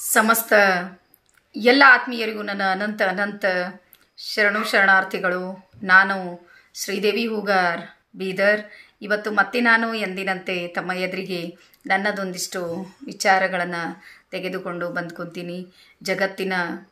ಸಮಸ್ತ ಎಲ್ಲ ಆತ್ಮೀಯರಿಗೂ ನನ್ನ ಅನಂತ ಅನಂತ ಶರಣು ಶರಣಾರ್ಥಿಗಳು ನಾನು ಶ್ರೀದೇವಿ ಹೂಗಾರ್ ಬೀದರ್ ಇವತ್ತು ಮತ್ತೆ ನಾನು ಎಂದಿನಂತೆ ತಮ್ಮ ಎದುರಿಗೆ ನನ್ನದೊಂದಿಷ್ಟು ವಿಚಾರಗಳನ್ನು ತೆಗೆದುಕೊಂಡು ಬಂದು ಕುಂತೀನಿ ಜಗತ್ತಿನ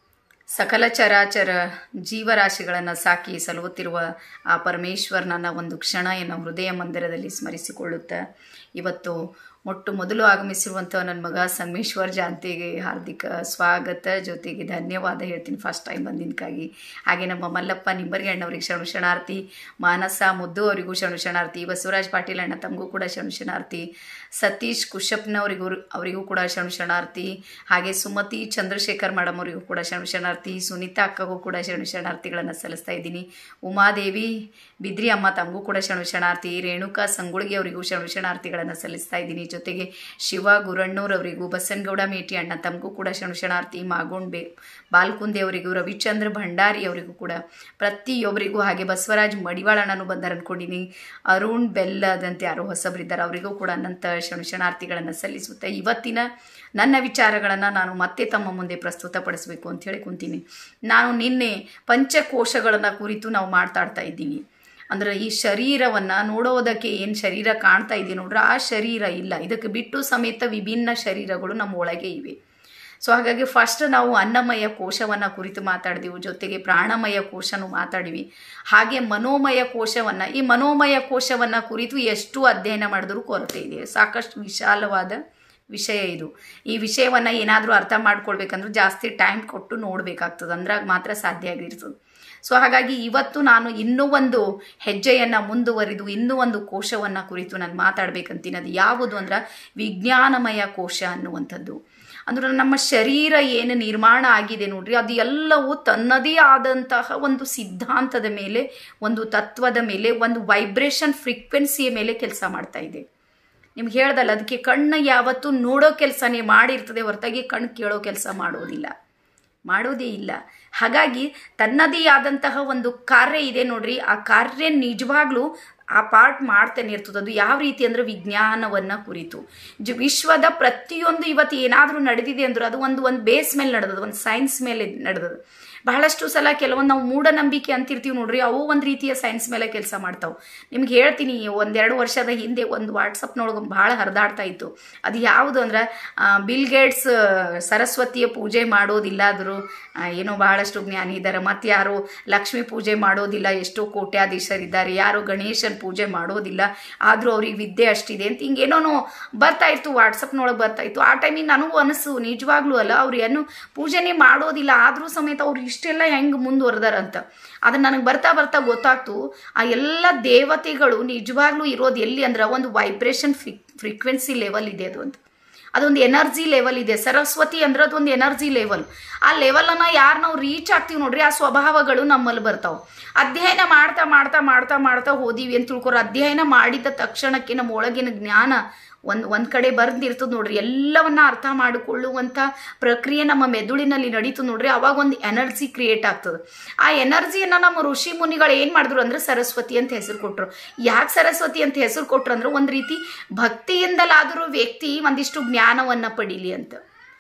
ಸಕಲ ಚರಾಚರ ಜೀವರಾಶಿಗಳನ್ನು ಸಾಕಿ ಸಲುಹುತ್ತಿರುವ ಆ ಪರಮೇಶ್ವರನನ್ನ ಒಂದು ಕ್ಷಣ ಎನ್ನ ಹೃದಯ ಮಂದಿರದಲ್ಲಿ ಸ್ಮರಿಸಿಕೊಳ್ಳುತ್ತಾ ಇವತ್ತು ಮೊಟ್ಟು ಮೊದಲು ಆಗಮಿಸಿರುವಂಥ ನನ್ನ ಮಗ ಸಂಗಮೇಶ್ವರ್ ಜಾಂತಿಗೆ ಹಾರ್ದಿಕ ಸ್ವಾಗತ ಜೊತೆಗೆ ಧನ್ಯವಾದ ಹೇಳ್ತೀನಿ ಫಸ್ಟ್ ಟೈಮ್ ಬಂದಿದ್ದಕ್ಕಾಗಿ ಹಾಗೆ ನಮ್ಮ ಮಲ್ಲಪ್ಪ ನಿಂಬರ್ಗಿ ಅಣ್ಣವ್ರಿಗೆ ಶರಣು ಶರಣಾರ್ಥಿ ಮಾನಸ ಮುದ್ದು ಅವರಿಗೂ ಶರಣು ಶರಣಾರ್ಥಿ ಬಸವರಾಜ್ ಪಾಟೀಲ್ ಅಣ್ಣ ತಮಗೂ ಕೂಡ ಶರಣು ಶರಣಾರ್ಥಿ ಸತೀಶ್ ಕುಶಪ್ಪನವರಿಗೂ ಅವರಿಗೂ ಕೂಡ ಶರಣು ಶರಣಾರ್ಥಿ ಹಾಗೆ ಸುಮತಿ ಚಂದ್ರಶೇಖರ್ ಮೇಡಮ್ ಅವರಿಗೂ ಕೂಡ ಶರಣು ಶರಣಾರ್ಥಿ ಸುನೀತಾ ಅಕ್ಕಗೂ ಕೂಡ ಶರಣು ಶರಣಾರ್ಥಿಗಳನ್ನು ಸಲ್ಲಿಸ್ತಾ ಇದ್ದೀನಿ ಉಮಾದೇವಿ ಬಿದ್ರಿ ಅಮ್ಮ ತಮಗೂ ಕೂಡ ಶರಣು ಶರಣಾರ್ಥಿ ರೇಣುಕಾ ಸಂಗುಳಿಗೆ ಅವರಿಗೂ ಶರಣು ಶರಣಾರ್ಥಿಗಳನ್ನು ಸಲ್ಲಿಸ್ತಾ ಇದ್ದೀನಿ ಜೊತೆಗೆ ಶಿವ ಗುರಣ್ಣೂರ್ ಅವರಿಗೂ ಬಸನಗೌಡ ಮೇಟಿ ಅಣ್ಣ ತಮಗೂ ಕೂಡ ಶರಣು ಶರಣಾರ್ಥಿ ಮಾಗೋಣ್ ಬೇ ಬಾಲ್ಕುಂದೆ ಅವರಿಗೂ ರವಿಚಂದ್ರ ಭಂಡಾರಿ ಅವರಿಗೂ ಕೂಡ ಪ್ರತಿಯೊಬ್ಬರಿಗೂ ಹಾಗೆ ಬಸವರಾಜ್ ಮಡಿವಾಳ ಅಣ್ಣನೂ ಬಂದಾರ ಅನ್ಕೊಂಡಿನಿ ಅರುಣ್ ಬೆಲ್ಲದಂತೆ ಯಾರೋ ಹೊಸಬರಿದ್ದಾರೆ ಅವರಿಗೂ ಕೂಡ ಅನಂತ ಶರಣು ಶರಣಾರ್ಥಿಗಳನ್ನು ಸಲ್ಲಿಸುತ್ತಾ ಇವತ್ತಿನ ನನ್ನ ವಿಚಾರಗಳನ್ನು ನಾನು ಮತ್ತೆ ತಮ್ಮ ಮುಂದೆ ಪ್ರಸ್ತುತಪಡಿಸಬೇಕು ಅಂತ ಹೇಳಿ ಕುಂತೀನಿ ನಾನು ನಿನ್ನೆ ಪಂಚಕೋಶಗಳನ್ನು ಕುರಿತು ನಾವು ಮಾತಾಡ್ತಾ ಇದ್ದೀವಿ ಅಂದ್ರೆ ಈ ಶರೀರವನ್ನು ನೋಡೋದಕ್ಕೆ ಏನು ಶರೀರ ಕಾಣ್ತಾ ಇದೆ ನೋಡ್ರೆ ಆ ಶರೀರ ಇಲ್ಲ ಇದಕ್ಕೆ ಬಿಟ್ಟು ಸಮೇತ ವಿಭಿನ್ನ ಶರೀರಗಳು ನಮ್ಮ ಒಳಗೆ ಇವೆ ಸೊ ಹಾಗಾಗಿ ಫಸ್ಟ್ ನಾವು ಅನ್ನಮಯ ಕೋಶವನ್ನು ಕುರಿತು ಮಾತಾಡಿದೆವು ಜೊತೆಗೆ ಪ್ರಾಣಮಯ ಕೋಶನೂ ಮಾತಾಡಿವಿ ಹಾಗೆ ಮನೋಮಯ ಕೋಶವನ್ನು ಈ ಮನೋಮಯ ಕೋಶವನ್ನು ಕುರಿತು ಎಷ್ಟು ಅಧ್ಯಯನ ಮಾಡಿದ್ರೂ ಕೊರತೆ ಇದೆ ಸಾಕಷ್ಟು ವಿಶಾಲವಾದ ವಿಷಯ ಇದು ಈ ವಿಷಯವನ್ನು ಏನಾದರೂ ಅರ್ಥ ಮಾಡ್ಕೊಳ್ಬೇಕಂದ್ರೆ ಜಾಸ್ತಿ ಟೈಮ್ ಕೊಟ್ಟು ನೋಡಬೇಕಾಗ್ತದೆ ಅಂದ್ರಾಗ ಮಾತ್ರ ಸಾಧ್ಯ ಆಗಿರ್ತದೆ ಸೊ ಹಾಗಾಗಿ ಇವತ್ತು ನಾನು ಇನ್ನೂ ಒಂದು ಹೆಜ್ಜೆಯನ್ನು ಮುಂದುವರಿದು ಇನ್ನೂ ಒಂದು ಕೋಶವನ್ನು ಕುರಿತು ನಾನು ಮಾತಾಡ್ಬೇಕಂತೀನಿ ಅದು ಯಾವುದು ಅಂದ್ರೆ ವಿಜ್ಞಾನಮಯ ಕೋಶ ಅನ್ನುವಂಥದ್ದು ಅಂದ್ರೆ ನಮ್ಮ ಶರೀರ ಏನು ನಿರ್ಮಾಣ ಆಗಿದೆ ನೋಡ್ರಿ ಅದು ಎಲ್ಲವೂ ತನ್ನದೇ ಆದಂತಹ ಒಂದು ಸಿದ್ಧಾಂತದ ಮೇಲೆ ಒಂದು ತತ್ವದ ಮೇಲೆ ಒಂದು ವೈಬ್ರೇಷನ್ ಫ್ರೀಕ್ವೆನ್ಸಿಯ ಮೇಲೆ ಕೆಲಸ ಮಾಡ್ತಾ ಇದೆ ನಿಮ್ಗೆ ಹೇಳ್ದಲ್ಲ ಅದಕ್ಕೆ ಕಣ್ಣು ಯಾವತ್ತೂ ನೋಡೋ ಕೆಲಸನೇ ಮಾಡಿರ್ತದೆ ಹೊರತಾಗಿ ಕಣ್ಣು ಕೇಳೋ ಕೆಲಸ ಮಾಡೋದಿಲ್ಲ ಮಾಡೋದೇ ಇಲ್ಲ ಹಾಗಾಗಿ ತನ್ನದೇ ಆದಂತಹ ಒಂದು ಕಾರ್ಯ ಇದೆ ನೋಡ್ರಿ ಆ ಕಾರ್ಯ ನಿಜವಾಗ್ಲೂ ಆ ಪಾರ್ಟ್ ಮಾಡ್ತಾನೆ ಇರ್ತದೆ ಅದು ಯಾವ ರೀತಿ ಅಂದ್ರೆ ವಿಜ್ಞಾನವನ್ನು ಕುರಿತು ಜ ವಿಶ್ವದ ಪ್ರತಿಯೊಂದು ಇವತ್ತು ಏನಾದರೂ ನಡೆದಿದೆ ಅಂದ್ರೆ ಅದು ಒಂದು ಒಂದು ಬೇಸ್ ಮೇಲೆ ನಡೆದದು ಒಂದು ಸೈನ್ಸ್ ಮೇಲೆ ನಡೆದದು ಬಹಳಷ್ಟು ಸಲ ಕೆಲವೊಂದು ನಾವು ಮೂಢನಂಬಿಕೆ ಅಂತಿರ್ತೀವಿ ನೋಡ್ರಿ ಅವು ಒಂದು ರೀತಿಯ ಸೈನ್ಸ್ ಮೇಲೆ ಕೆಲಸ ಮಾಡ್ತಾವೆ ನಿಮ್ಗೆ ಹೇಳ್ತೀನಿ ಒಂದೆರಡು ವರ್ಷದ ಹಿಂದೆ ಒಂದು ವಾಟ್ಸಪ್ನೊಳಗೆ ಭಾಳ ಹರಿದಾಡ್ತಾ ಇತ್ತು ಅದು ಯಾವುದು ಅಂದ್ರೆ ಬಿಲ್ ಗೇಟ್ಸ್ ಸರಸ್ವತಿಯ ಪೂಜೆ ಮಾಡೋದಿಲ್ಲ ಆದರೂ ಏನೋ ಬಹಳಷ್ಟು ಜ್ಞಾನಿ ಇದ್ದಾರೆ ಮತ್ತು ಯಾರು ಲಕ್ಷ್ಮೀ ಪೂಜೆ ಮಾಡೋದಿಲ್ಲ ಎಷ್ಟೋ ಕೋಟ್ಯಾಧೀಶರಿದ್ದಾರೆ ಯಾರು ಗಣೇಶನ ಪೂಜೆ ಮಾಡೋದಿಲ್ಲ ಆದರೂ ಅವ್ರಿಗೆ ವಿದ್ಯೆ ಅಷ್ಟಿದೆ ಅಂತ ಹಿಂಗೇನೋ ಬರ್ತಾ ಇತ್ತು ವಾಟ್ಸಪ್ನೊಳಗೆ ಬರ್ತಾ ಇತ್ತು ಆ ಟೈಮಿಗೆ ನನಗೂ ಅನಿಸು ನಿಜವಾಗ್ಲೂ ಅಲ್ಲ ಅವ್ರು ಏನು ಪೂಜೆನೇ ಮಾಡೋದಿಲ್ಲ ಆದರೂ ಸಮೇತ ಅವ್ರು ಇಷ್ಟೆಲ್ಲ ಹೆಂಗೆ ಮುಂದುವರೆದಾರಂತ ಅದು ನನಗೆ ಬರ್ತಾ ಬರ್ತಾ ಗೊತ್ತಾಗ್ತು ಆ ಎಲ್ಲ ದೇವತೆಗಳು ನಿಜವಾಗ್ಲೂ ಇರೋದು ಎಲ್ಲಿ ಅಂದ್ರೆ ಒಂದು ವೈಬ್ರೇಷನ್ ಫ್ರೀ ಫ್ರೀಕ್ವೆನ್ಸಿ ಲೆವೆಲ್ ಇದೆ ಅದು ಅಂತ ಅದೊಂದು ಎನರ್ಜಿ ಲೆವೆಲ್ ಇದೆ ಸರಸ್ವತಿ ಅಂದ್ರೆ ಅದೊಂದು ಎನರ್ಜಿ ಲೆವೆಲ್ ಆ ಲೆವೆಲನ್ನು ಯಾರು ನಾವು ರೀಚ್ ಆಗ್ತೀವಿ ನೋಡ್ರಿ ಆ ಸ್ವಭಾವಗಳು ನಮ್ಮಲ್ಲಿ ಬರ್ತಾವೆ ಅಧ್ಯಯನ ಮಾಡ್ತಾ ಮಾಡ್ತಾ ಮಾಡ್ತಾ ಮಾಡ್ತಾ ಹೋದೀವಿ ಅಂತ ತಿಳ್ಕೊರ ಅಧ್ಯಯನ ಮಾಡಿದ ತಕ್ಷಣಕ್ಕೆ ನಮ್ಮ ಒಳಗಿನ ಜ್ಞಾನ ಒಂದು ಒಂದು ಕಡೆ ಬರ್ದಿರ್ತದೆ ನೋಡ್ರಿ ಎಲ್ಲವನ್ನ ಅರ್ಥ ಮಾಡಿಕೊಳ್ಳುವಂಥ ಪ್ರಕ್ರಿಯೆ ನಮ್ಮ ಮೆದುಳಿನಲ್ಲಿ ನಡೀತು ನೋಡ್ರಿ ಅವಾಗ ಒಂದು ಎನರ್ಜಿ ಕ್ರಿಯೇಟ್ ಆಗ್ತದೆ ಆ ಎನರ್ಜಿಯನ್ನು ನಮ್ಮ ಋಷಿ ಮುನಿಗಳು ಏನು ಮಾಡಿದ್ರು ಅಂದ್ರೆ ಸರಸ್ವತಿ ಅಂತ ಹೆಸರು ಕೊಟ್ಟರು ಯಾಕೆ ಸರಸ್ವತಿ ಅಂತ ಹೆಸರು ಕೊಟ್ರು ಅಂದ್ರೆ ಒಂದು ರೀತಿ ಭಕ್ತಿಯಿಂದಲಾದರೂ ವ್ಯಕ್ತಿ ಒಂದಿಷ್ಟು ಜ್ಞಾನವನ್ನು ಪಡೀಲಿ ಅಂತ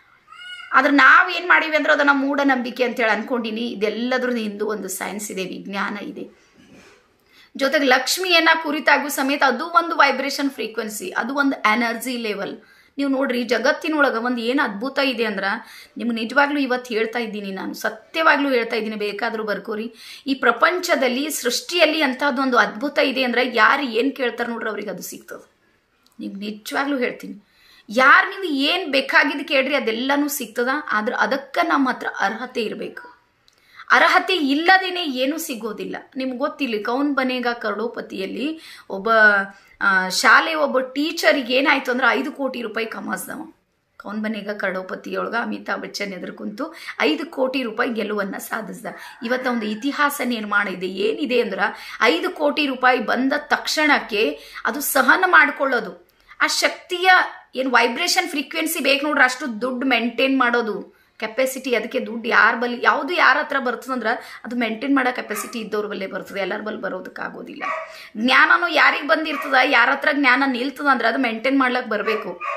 ಆದ್ರೆ ನಾವು ಏನು ಮಾಡೀವಿ ಅಂದ್ರೆ ಅದನ್ನು ಮೂಢನಂಬಿಕೆ ಅಂತೇಳಿ ಅನ್ಕೊಂಡಿನಿ ಇದೆಲ್ಲದ್ರ ಹಿಂದೂ ಒಂದು ಸೈನ್ಸ್ ಇದೆ ವಿಜ್ಞಾನ ಇದೆ ಜೊತೆಗೆ ಲಕ್ಷ್ಮಿಯನ್ನ ಕುರಿತಾಗೂ ಸಮೇತ ಅದು ಒಂದು ವೈಬ್ರೇಷನ್ ಫ್ರೀಕ್ವೆನ್ಸಿ ಅದು ಒಂದು ಎನರ್ಜಿ ಲೆವೆಲ್ ನೀವು ನೋಡ್ರಿ ಜಗತ್ತಿನೊಳಗೆ ಒಂದು ಏನು ಅದ್ಭುತ ಇದೆ ಅಂದ್ರೆ ನಿಮ್ಗೆ ನಿಜವಾಗ್ಲೂ ಇವತ್ತು ಹೇಳ್ತಾ ಇದ್ದೀನಿ ನಾನು ಸತ್ಯವಾಗ್ಲೂ ಹೇಳ್ತಾ ಇದ್ದೀನಿ ಬೇಕಾದರೂ ಬರ್ಕೋರಿ ಈ ಪ್ರಪಂಚದಲ್ಲಿ ಸೃಷ್ಟಿಯಲ್ಲಿ ಅಂಥದ್ದೊಂದು ಅದ್ಭುತ ಇದೆ ಅಂದ್ರೆ ಯಾರು ಏನು ಕೇಳ್ತಾರೆ ನೋಡ್ರಿ ಅವ್ರಿಗೆ ಅದು ಸಿಗ್ತದೆ ನೀವು ನಿಜವಾಗ್ಲೂ ಹೇಳ್ತೀನಿ ಯಾರು ನೀವು ಏನು ಬೇಕಾಗಿದ್ದು ಕೇಳ್ರಿ ಅದೆಲ್ಲನೂ ಸಿಗ್ತದ ಆದ್ರೆ ಅದಕ್ಕೆ ನಮ್ಮ ಹತ್ರ ಅರ್ಹತೆ ಇರಬೇಕು ಅರ್ಹತೆ ಇಲ್ಲದೇನೆ ಏನೂ ಸಿಗೋದಿಲ್ಲ ನಿಮ್ಗೆ ಗೊತ್ತಿಲ್ಲ ಕೌನ್ ಬನೇಗ ಕರೋಡೋಪತಿಯಲ್ಲಿ ಒಬ್ಬ ಶಾಲೆ ಒಬ್ಬ ಟೀಚರಿಗೆ ಏನಾಯ್ತು ಅಂದ್ರೆ ಐದು ಕೋಟಿ ರೂಪಾಯಿ ಕಮಾಸ್ದವ ಕೌನ್ ಬನೇಗ ಕರೋಡೋಪತಿಯೊಳಗೆ ಅಮಿತಾಬ್ ಬಚ್ಚನ್ ಎದುರು ಕುಂತು ಐದು ಕೋಟಿ ರೂಪಾಯಿ ಗೆಲುವನ್ನು ಸಾಧಿಸ್ದ ಇವತ್ತು ಒಂದು ಇತಿಹಾಸ ನಿರ್ಮಾಣ ಇದೆ ಏನಿದೆ ಅಂದ್ರೆ ಐದು ಕೋಟಿ ರೂಪಾಯಿ ಬಂದ ತಕ್ಷಣಕ್ಕೆ ಅದು ಸಹನ ಮಾಡಿಕೊಳ್ಳೋದು ಆ ಶಕ್ತಿಯ ಏನು ವೈಬ್ರೇಷನ್ ಫ್ರೀಕ್ವೆನ್ಸಿ ಬೇಕು ನೋಡ್ರಿ ಅಷ್ಟು ದುಡ್ಡು ಮೇಂಟೈನ್ ಮಾಡೋದು ಕೆಪಾಸಿಟಿ ಅದಕ್ಕೆ ದುಡ್ಡು ಯಾರ ಬಲ್ಲಿ ಯಾವುದು ಯಾರ ಹತ್ರ ಬರ್ತದಂದ್ರೆ ಅದು ಮೇಂಟೈನ್ ಮಾಡೋ ಕೆಪಾಸಿಟಿ ಇದ್ದವ್ರ ಬಲ್ಲೇ ಬರ್ತದೆ ಎಲ್ಲರ ಬಲ್ಲಿ ಬರೋದಕ್ಕಾಗೋದಿಲ್ಲ ಜ್ಞಾನನೂ ಯಾರಿಗೆ ಬಂದಿರ್ತದ ಯಾರ ಹತ್ರ ಜ್ಞಾನ ನಿಲ್ತದ ಅಂದ್ರೆ ಅದು ಮೇಂಟೈನ್ ಮಾಡ್ಲಿಕ್ಕೆ ಬರಬೇಕು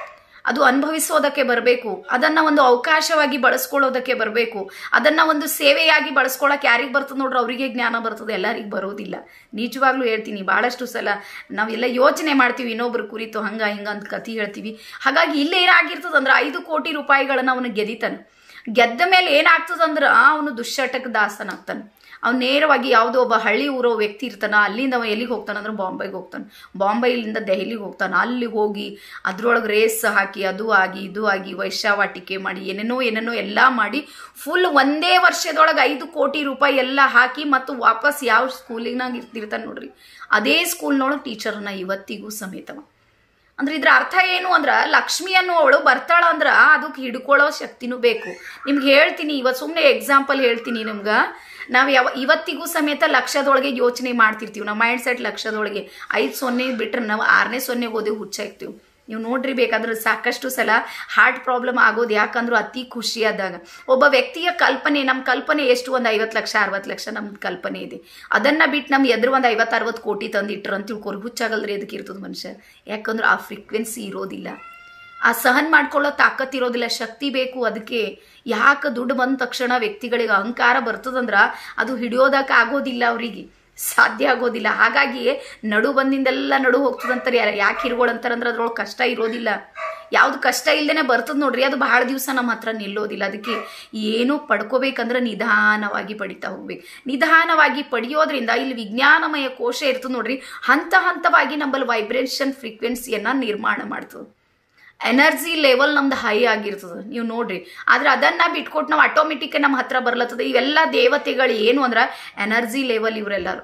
ಅದು ಅನುಭವಿಸೋದಕ್ಕೆ ಬರಬೇಕು ಅದನ್ನ ಒಂದು ಅವಕಾಶವಾಗಿ ಬಳಸ್ಕೊಳ್ಳೋದಕ್ಕೆ ಬರಬೇಕು ಅದನ್ನ ಒಂದು ಸೇವೆಯಾಗಿ ಬಳಸ್ಕೊಳ್ಳೋಕೆ ಯಾರಿಗೆ ಬರ್ತದೆ ನೋಡ್ರಿ ಅವರಿಗೆ ಜ್ಞಾನ ಬರ್ತದೆ ಎಲ್ಲರಿಗೆ ಬರೋದಿಲ್ಲ ನಿಜವಾಗ್ಲೂ ಹೇಳ್ತೀನಿ ಭಾಳಷ್ಟು ಸಲ ನಾವೆಲ್ಲ ಯೋಚನೆ ಮಾಡ್ತೀವಿ ಇನ್ನೊಬ್ರು ಕುರಿತು ಹಂಗ ಹಿಂಗ ಅಂತ ಕತಿ ಹೇಳ್ತೀವಿ ಹಾಗಾಗಿ ಇಲ್ಲೇ ಏನಾಗಿರ್ತದೆ ಅಂದ್ರೆ ಐದು ಕೋಟಿ ರೂಪಾಯಿಗಳನ್ನ ಅವನು ಗೆದಿತಾನೆ ಗೆದ್ದ ಮೇಲೆ ಏನಾಗ್ತದಂದ್ರೆ ಅವನು ದುಶ್ಚಟಕ್ಕೆ ದಾಸನಾಗ್ತಾನೆ ಅವ್ನು ನೇರವಾಗಿ ಯಾವುದೋ ಒಬ್ಬ ಹಳ್ಳಿ ಊರೋ ವ್ಯಕ್ತಿ ಇರ್ತಾನ ಅಲ್ಲಿಂದ ಅವ ಎಲ್ಲಿಗೆ ಹೋಗ್ತಾನೆ ಅಂದ್ರೆ ಬಾಂಬೆಗೆ ಹೋಗ್ತಾನೆ ಬಾಂಬೆಯಿಂದ ದೆಹಲಿಗೆ ಹೋಗ್ತಾನೆ ಅಲ್ಲಿ ಹೋಗಿ ಅದ್ರೊಳಗೆ ರೇಸ್ ಹಾಕಿ ಅದು ಆಗಿ ಇದು ಆಗಿ ವೈಶ್ಯಾವಾಟಿಕೆ ಮಾಡಿ ಏನೇನೋ ಏನೇನೋ ಎಲ್ಲ ಮಾಡಿ ಫುಲ್ ಒಂದೇ ವರ್ಷದೊಳಗೆ ಐದು ಕೋಟಿ ರೂಪಾಯಿ ಎಲ್ಲ ಹಾಕಿ ಮತ್ತು ವಾಪಸ್ ಯಾವ ಸ್ಕೂಲಿನಾಗ ಇರ್ತಿರ್ತಾನೆ ನೋಡ್ರಿ ಅದೇ ಸ್ಕೂಲ್ನೊಳಗೆ ಟೀಚರ್ನ ಇವತ್ತಿಗೂ ಸಮೇತವ ಅಂದ್ರೆ ಇದ್ರ ಅರ್ಥ ಏನು ಅಂದ್ರ ಲಕ್ಷ್ಮಿ ಅನ್ನೋವಳು ಬರ್ತಾಳ ಅಂದ್ರ ಅದಕ್ಕೆ ಹಿಡ್ಕೊಳ್ಳೋ ಶಕ್ತಿನೂ ಬೇಕು ನಿಮ್ಗೆ ಹೇಳ್ತೀನಿ ಇವತ್ತು ಸುಮ್ಮನೆ ಎಕ್ಸಾಂಪಲ್ ಹೇಳ್ತೀನಿ ನಿಮ್ಗೆ ನಾವು ಯಾವ ಇವತ್ತಿಗೂ ಸಮೇತ ಲಕ್ಷದೊಳಗೆ ಯೋಚನೆ ಮಾಡ್ತಿರ್ತೀವಿ ನಮ್ಮ ಮೈಂಡ್ ಸೆಟ್ ಲಕ್ಷದೊಳಗೆ ಐದು ಸೊನ್ನೆ ಬಿಟ್ರೆ ನಾವು ಆರನೇ ಸೊನ್ನೆಗೆ ಓದಿ ಹುಚ್ಚಾಗ್ತೀವಿ ನೀವು ನೋಡ್ರಿ ಬೇಕಾದ್ರೆ ಸಾಕಷ್ಟು ಸಲ ಹಾರ್ಟ್ ಪ್ರಾಬ್ಲಮ್ ಆಗೋದು ಯಾಕಂದ್ರೂ ಅತಿ ಖುಷಿಯಾದಾಗ ಒಬ್ಬ ವ್ಯಕ್ತಿಯ ಕಲ್ಪನೆ ನಮ್ಮ ಕಲ್ಪನೆ ಎಷ್ಟು ಒಂದು ಐವತ್ತು ಲಕ್ಷ ಅರವತ್ತು ಲಕ್ಷ ನಮ್ಮ ಕಲ್ಪನೆ ಇದೆ ಅದನ್ನ ಬಿಟ್ಟು ನಮ್ಮ ಎದುರು ಒಂದು ಐವತ್ತು ಅರವತ್ತು ಕೋಟಿ ತಂದು ಇಟ್ರು ಅಂತ ತಿಳ್ಕೊರಿ ಹುಚ್ಚಾಗಲ್ರಿ ಅದಕ್ಕೆ ಇರ್ತದೆ ಮನುಷ್ಯ ಯಾಕಂದ್ರೆ ಆ ಫ್ರೀಕ್ವೆನ್ಸಿ ಇರೋದಿಲ್ಲ ಆ ಸಹನ್ ಮಾಡ್ಕೊಳ್ಳೋ ತಾಕತ್ ಇರೋದಿಲ್ಲ ಶಕ್ತಿ ಬೇಕು ಅದಕ್ಕೆ ಯಾಕೆ ದುಡ್ಡು ಬಂದ ತಕ್ಷಣ ವ್ಯಕ್ತಿಗಳಿಗೆ ಅಹಂಕಾರ ಬರ್ತದಂದ್ರ ಅದು ಹಿಡಿಯೋದಕ್ಕೆ ಆಗೋದಿಲ್ಲ ಅವರಿಗೆ ಸಾಧ್ಯ ಆಗೋದಿಲ್ಲ ಹಾಗಾಗಿ ನಡು ಬಂದಿಂದೆಲ್ಲ ನಡು ಹೋಗ್ತದಂತಾರೆ ಯಾಕೆ ಹಿರ್ಗೊಳಂತಾರಂದ್ರೆ ಅದ್ರೊಳಗೆ ಕಷ್ಟ ಇರೋದಿಲ್ಲ ಯಾವ್ದು ಕಷ್ಟ ಇಲ್ದೇನೆ ಬರ್ತದ ನೋಡ್ರಿ ಅದು ಬಹಳ ದಿವಸ ನಮ್ಮ ಹತ್ರ ನಿಲ್ಲೋದಿಲ್ಲ ಅದಕ್ಕೆ ಏನು ಪಡ್ಕೋಬೇಕಂದ್ರೆ ನಿಧಾನವಾಗಿ ಪಡಿತಾ ಹೋಗ್ಬೇಕು ನಿಧಾನವಾಗಿ ಪಡೆಯೋದ್ರಿಂದ ಇಲ್ಲಿ ವಿಜ್ಞಾನಮಯ ಕೋಶ ಇರ್ತದೆ ನೋಡ್ರಿ ಹಂತ ಹಂತವಾಗಿ ನಮ್ಮಲ್ಲಿ ವೈಬ್ರೇಷನ್ ಫ್ರೀಕ್ವೆನ್ಸಿಯನ್ನ ನಿರ್ಮಾಣ ಮಾಡ್ತದೆ ಎನರ್ಜಿ ಲೆವೆಲ್ ನಮ್ದು ಹೈ ಆಗಿರ್ತದೆ ನೀವು ನೋಡ್ರಿ ಆದ್ರೆ ಅದನ್ನ ಬಿಟ್ಕೊಟ್ಟು ನಾವು ಆಟೋಮೆಟಿಕ್ ನಮ್ಮ ಹತ್ರ ಬರ್ಲತ್ತದ ಇವೆಲ್ಲ ದೇವತೆಗಳು ಏನು ಅಂದ್ರೆ ಎನರ್ಜಿ ಲೆವೆಲ್ ಇವರೆಲ್ಲರೂ